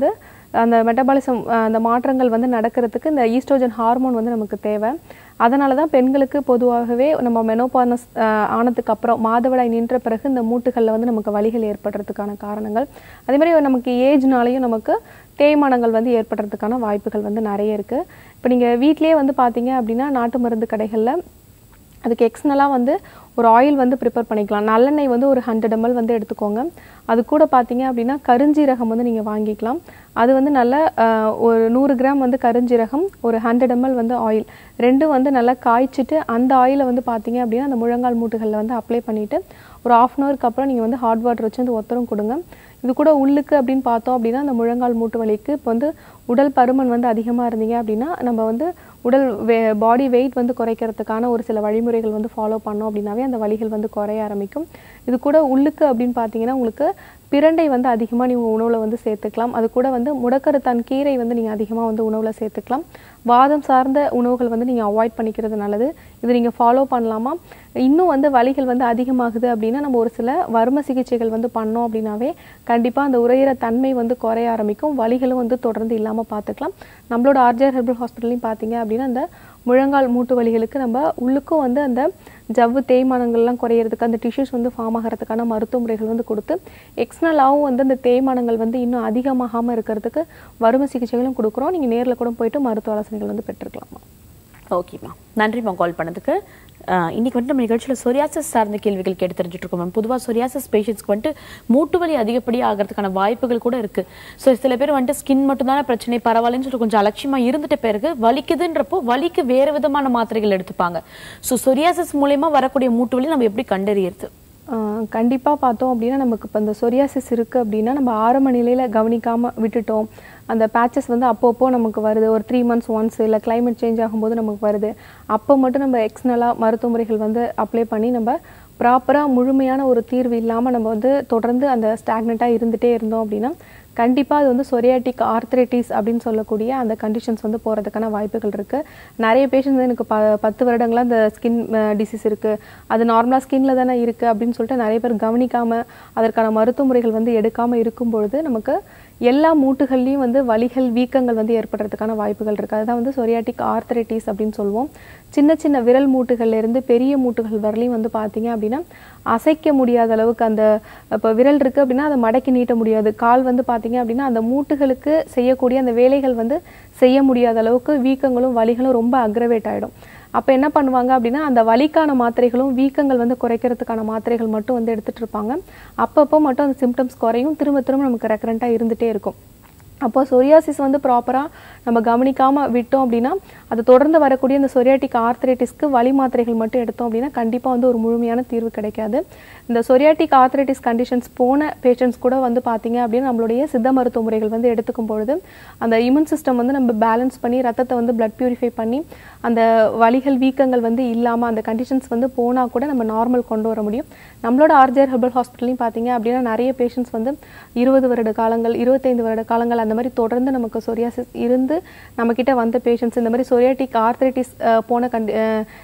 அந்த மெட்டபாலிசம் அந்த மாற்றங்கள் வந்து நடக்கிறதுக்கு இந்த ஈஸ்ட்ரோஜன் ஹார்மோன் வந்து நமக்கு தேவை அதனால தான் பெண்களுக்கு பொதுவாகவே நம்ம மெனோபானஸ் ஆனதுக்கு அப்புறம் மாதவிடாய் நின்ற பிறகு இந்த மூட்டுகளில் வந்து நமக்கு வலிகள் ஏற்படுறதுக்கான காரணங்கள் அதே மாதிரி நமக்கு ஏஜ்னாலையும் நமக்கு தேய்மானங்கள் வந்து ஏற்படுறதுக்கான வாய்ப்புகள் வந்து நிறைய இருக்குது இப்போ நீங்கள் வீட்டிலேயே வந்து பார்த்தீங்க அப்படின்னா நாட்டு மருந்து கடைகளில் அதுக்கு எக்ஸ்னலாக வந்து ஒரு ஆயில் வந்து ப்ரிப்பேர் பண்ணிக்கலாம் நல்லெண்ணெய் வந்து ஒரு ஹண்ட்ரட் ml வந்து எடுத்துக்கோங்க அது கூட பார்த்தீங்க அப்படின்னா கருஞ்சீரகம் வந்து நீங்கள் வாங்கிக்கலாம் அது வந்து நல்ல ஆஹ், ஒரு நூறு கிராம் வந்து கருஞ்சீரகம் ஒரு ஹண்ட்ரட் ml வந்து ஆயில் ரெண்டும் வந்து நல்லா காய்ச்சிட்டு அந்த ஆயிலை வந்து பார்த்தீங்க அப்படின்னா அந்த முழங்கால் மூட்டுகளில் வந்து அப்ளை பண்ணிவிட்டு ஒரு ஆஃப் அன் ஹவருக்கு அப்புறம் நீங்கள் வந்து ஹாட் வாட்டர் வச்சு வந்து ஒத்தரம் கொடுங்க இது கூட உள்ளுக்கு அப்படின்னு பார்த்தோம் அப்படின்னா அந்த முழங்கால் மூட்டு வலிக்கு இப்போ வந்து உடல் பருமன் வந்து அதிகமாக இருந்தீங்க அப்படின்னா நம்ம வந்து உடல் வே பாடி வெயிட் வந்து குறைக்கிறதுக்கான ஒரு சில வழிமுறைகள் வந்து ஃபாலோ பண்ணோம் அப்படின்னாவே அந்த வலிகள் வந்து குறைய ஆரம்பிக்கும் இது கூட உள்ளுக்கு அப்படின்னு பார்த்தீங்கன்னா உங்களுக்கு பிரண்டை வந்து அதிகமாக நீங்கள் உணவில் வந்து சேர்த்துக்கலாம் அது கூட வந்து முடக்கருத்தான் கீரை வந்து நீங்கள் அதிகமாக வந்து உணவில் சேர்த்துக்கலாம் வாதம் சார்ந்த உணவுகள் வந்து நீங்கள் அவாய்ட் பண்ணிக்கிறது நல்லது இது நீங்கள் ஃபாலோ பண்ணலாமா இன்னும் வந்து வலிகள் வந்து அதிகமாகுது அப்படின்னா நம்ம ஒரு சில வர்ம சிகிச்சைகள் வந்து பண்ணோம் அப்படின்னாவே கண்டிப்பாக அந்த உரையிற தன்மை வந்து குறைய ஆரம்பிக்கும் வலிகளும் வந்து தொடர்ந்து இல்லாமல் பார்த்துக்கலாம் நம்மளோட ஆர்ஜர் ஹெர்பல் ஹாஸ்பிட்டல்லையும் பார்த்தீங்க அப்படின்னா அந்த முழங்கால் மூட்டு வலிகளுக்கு நம்ம உள்ளுக்கும் வந்து அந்த ஜவ்வு தேய்மானங்கள்லாம் குறையிறதுக்கு அந்த டிஷ்யூஸ் வந்து ஃபார்ம் ஆகிறதுக்கான மருத்துவ முறைகள் வந்து கொடுத்து எக்ஸ்னலாகவும் வந்து அந்த தேய்மானங்கள் வந்து இன்னும் அதிகமாகாமல் இருக்கிறதுக்கு வறுமை சிகிச்சைகளும் கொடுக்குறோம் நீங்கள் நேரில் கூட போயிட்டு மருத்துவ ஆலோசனைகள் வந்து பெற்றுக்கலாமா ஓகேம்மா நன்றிம்மா கால் பண்ணதுக்கு ஆஹ் இன்னைக்கு வந்துட்டு நம்ம நிகழ்ச்சியில் சொரியாசஸ் சார்ந்த கேள்விகள் கேட்டு தெரிஞ்சுட்டு இருக்கோம் மேம் பொதுவாக சொரியாசஸ் பேஷண்ட்ஸ்க்கு வந்துட்டு மூட்டு வலி அதிகப்படியாக ஆகிறதுக்கான வாய்ப்புகள் கூட இருக்கு ஸோ சில பேர் வந்துட்டு ஸ்கின் மட்டும்தான பிரச்சனை பரவாயில்லன்னு சொல்லிட்டு கொஞ்சம் அலட்சியமா இருந்துட்ட பிறகு வலிக்குதுன்றப்போ வலிக்கு வேறு விதமான மாத்திரைகள் எடுத்துப்பாங்க ஸோ சொரியாசஸ் மூலயமா வரக்கூடிய மூட்டு வலி நம்ம எப்படி கண்டறியறது கண்டிப்பாக பார்த்தோம் அப்படின்னா நமக்கு இப்போ இந்த சொரியாசிஸ் இருக்குது அப்படின்னா நம்ம ஆரம்ப நிலையில் கவனிக்காமல் விட்டுட்டோம் அந்த பேச்சஸ் வந்து அப்பப்போ நமக்கு வருது ஒரு த்ரீ மந்த்ஸ் ஒன்ஸ் இல்லை climate சேஞ்ச் ஆகும்போது நமக்கு வருது அப்போ மட்டும் நம்ம எக்ஸ்னலாக மருத்துவ முறைகள் வந்து அப்ளை பண்ணி நம்ம ப்ராப்பராக முழுமையான ஒரு தீர்வு இல்லாமல் நம்ம வந்து தொடர்ந்து அந்த ஸ்டாக்னண்ட்டாக இருந்துகிட்டே இருந்தோம் அப்படின்னா கண்டிப்பாக அது வந்து சொரியாட்டிக் ஆர்த்ரைட்டிஸ் அப்படின்னு சொல்லக்கூடிய அந்த கண்டிஷன்ஸ் வந்து போகிறதுக்கான வாய்ப்புகள் இருக்குது நிறைய பேஷண்ட்ஸ் வந்து எனக்கு ப பத்து வருடங்களா அந்த ஸ்கின் டிசீஸ் இருக்குது அது நார்மலாக ஸ்கின்ல தானே இருக்குது அப்படின்னு சொல்லிட்டு நிறைய பேர் கவனிக்காமல் அதற்கான மருத்துவ முறைகள் வந்து எடுக்காமல் இருக்கும் பொழுது நமக்கு எல்லா மூட்டுகள்லையும் வந்து வலிகள் வீக்கங்கள் வந்து ஏற்படுறதுக்கான வாய்ப்புகள் இருக்குது அதுதான் வந்து சொரியாட்டிக் ஆர்த்ரைட்டிஸ் அப்படின்னு சொல்லுவோம் சின்ன சின்ன விரல் மூட்டுகள்ல இருந்து பெரிய மூட்டுகள் வரலையும் வந்து பார்த்தீங்க அப்படின்னா அசைக்க முடியாத அளவுக்கு அந்த இப்போ விரல் இருக்குது அப்படின்னா அதை மடக்கி நீட்ட முடியாது கால் வந்து பார்த்தீங்க அப்படின்னா அந்த மூட்டுகளுக்கு செய்யக்கூடிய அந்த வேலைகள் வந்து செய்ய முடியாத அளவுக்கு வீக்கங்களும் வலிகளும் ரொம்ப அக்ரவேட் ஆகிடும் அப்போ என்ன பண்ணுவாங்க அப்படின்னா அந்த வலிக்கான மாத்திரைகளும் வீக்கங்கள் வந்து குறைக்கிறதுக்கான மாத்திரைகள் மட்டும் வந்து எடுத்துட்டு இருப்பாங்க அப்பப்போ மட்டும் அந்த சிம்டம்ஸ் குறையும் திரும்ப திரும்ப நமக்கு ரெக்கரண்ட்டாக இருந்துகிட்டே இருக்கும் அப்போ சொரியாசிஸ் வந்து ப்ராப்பராக நம்ம கவனிக்காமல் விட்டோம் அப்படின்னா அது தொடர்ந்து வரக்கூடிய இந்த சொரியாட்டிக் ஆர்த்ரைட்டிஸ்க்கு வலி மாத்திரைகள் மட்டும் எடுத்தோம் அப்படின்னா கண்டிப்பாக வந்து ஒரு முழுமையான தீர்வு கிடைக்காது இந்த சொரியாட்டிக் ஆர்த்ரைட்டிஸ் கண்டிஷன்ஸ் போன பேஷண்ட்ஸ் கூட வந்து பார்த்தீங்க அப்படின்னா நம்மளுடைய சித்த மருத்துவ முறைகள் வந்து எடுத்துக்கும் பொழுது அந்த இம்யூன் சிஸ்டம் வந்து நம்ம பேலன்ஸ் பண்ணி ரத்தத்தை வந்து பிளட் பியூரிஃபை பண்ணி அந்த வலிகள் வீக்கங்கள் வந்து இல்லாமல் அந்த கண்டிஷன்ஸ் வந்து போனால் கூட நம்ம நார்மல் கொண்டு வர முடியும் நம்மளோட ஆர்ஜர் ஹெர்பல் ஹாஸ்பிட்டலையும் பார்த்தீங்க அப்படின்னா நிறைய பேஷண்ட்ஸ் வந்து இருபது வருட காலங்கள் இருபத்தைந்து வருட காலங்கள் அந்த மாதிரி தொடர்ந்து நமக்கு சொரியாசிஸ் இருந்து நம்மக்கிட்ட வந்த பேஷண்ட்ஸ் இந்த மாதிரி சொரியாட்டிக் ஆர்த்ரைட்டிஸ் போன கண்டி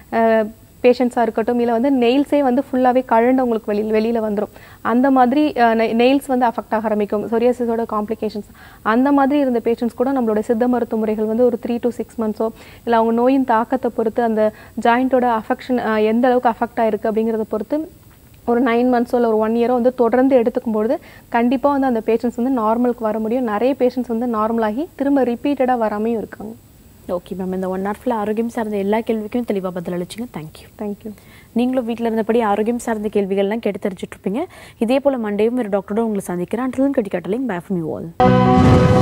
பேஷண்ட்ஸாக இருக்கட்டும் இல்லை வந்து நெயில்ஸே வந்து ஃபுல்லாகவே கழண்டவங்களுக்கு வெளியில் வெளியில் வந்துடும் அந்த மாதிரி நெயில்ஸ் வந்து அஃபெக்ட் ஆக ஆரம்பிக்கும் சொரியாசிஸோட காம்ப்ளிகேஷன்ஸ் அந்த மாதிரி இருந்த பேஷண்ட்ஸ் கூட நம்மளோட சித்த மருத்துவ முறைகள் வந்து ஒரு த்ரீ டு சிக்ஸ் மந்த்ஸோ இல்லை அவங்க நோயின் தாக்கத்தை பொறுத்து அந்த ஜாயிண்ட்டோட அஃபெக்ஷன் எந்த அளவுக்கு அஃபெக்ட் ஆயிருக்கு அப்படிங்கிறத பொறுத்து ஒரு நைன் மந்த்ஸோ இல்லை ஒரு ஒன் இயரோ வந்து தொடர்ந்து எடுத்துக்கும் பொழுது கண்டிப்பாக வந்து அந்த பேஷண்ட்ஸ் வந்து நார்மலுக்கு வர முடியும் நிறைய பேஷண்ட்ஸ் வந்து நார்மலாகி திரும்ப ரிப்பீட்டடாக வராமையும் இருக்காங்க ஓகே மேம் இந்த ஒன் ஹவர் ஃபுல்லாக ஆரோக்கியம் சார்ந்த எல்லா கேள்விக்கும் தெளிவாக பதில் அளிச்சிங்க தேங்க்யூ தேங்க்யூ நீங்களும் வீட்டில் இருந்தபடி ஆரோக்கியம் சார்ந்த கேள்விகள்லாம் கேட்டு தெரிஞ்சுட்டு இருப்பீங்க இதே போல் மண்டேயும் ஒரு டாக்டரோட உங்களை சந்திக்கிறேன் அண்டிலும் கட்டி கட்டலிங் பை ஃப்ரம் யூ ஆல்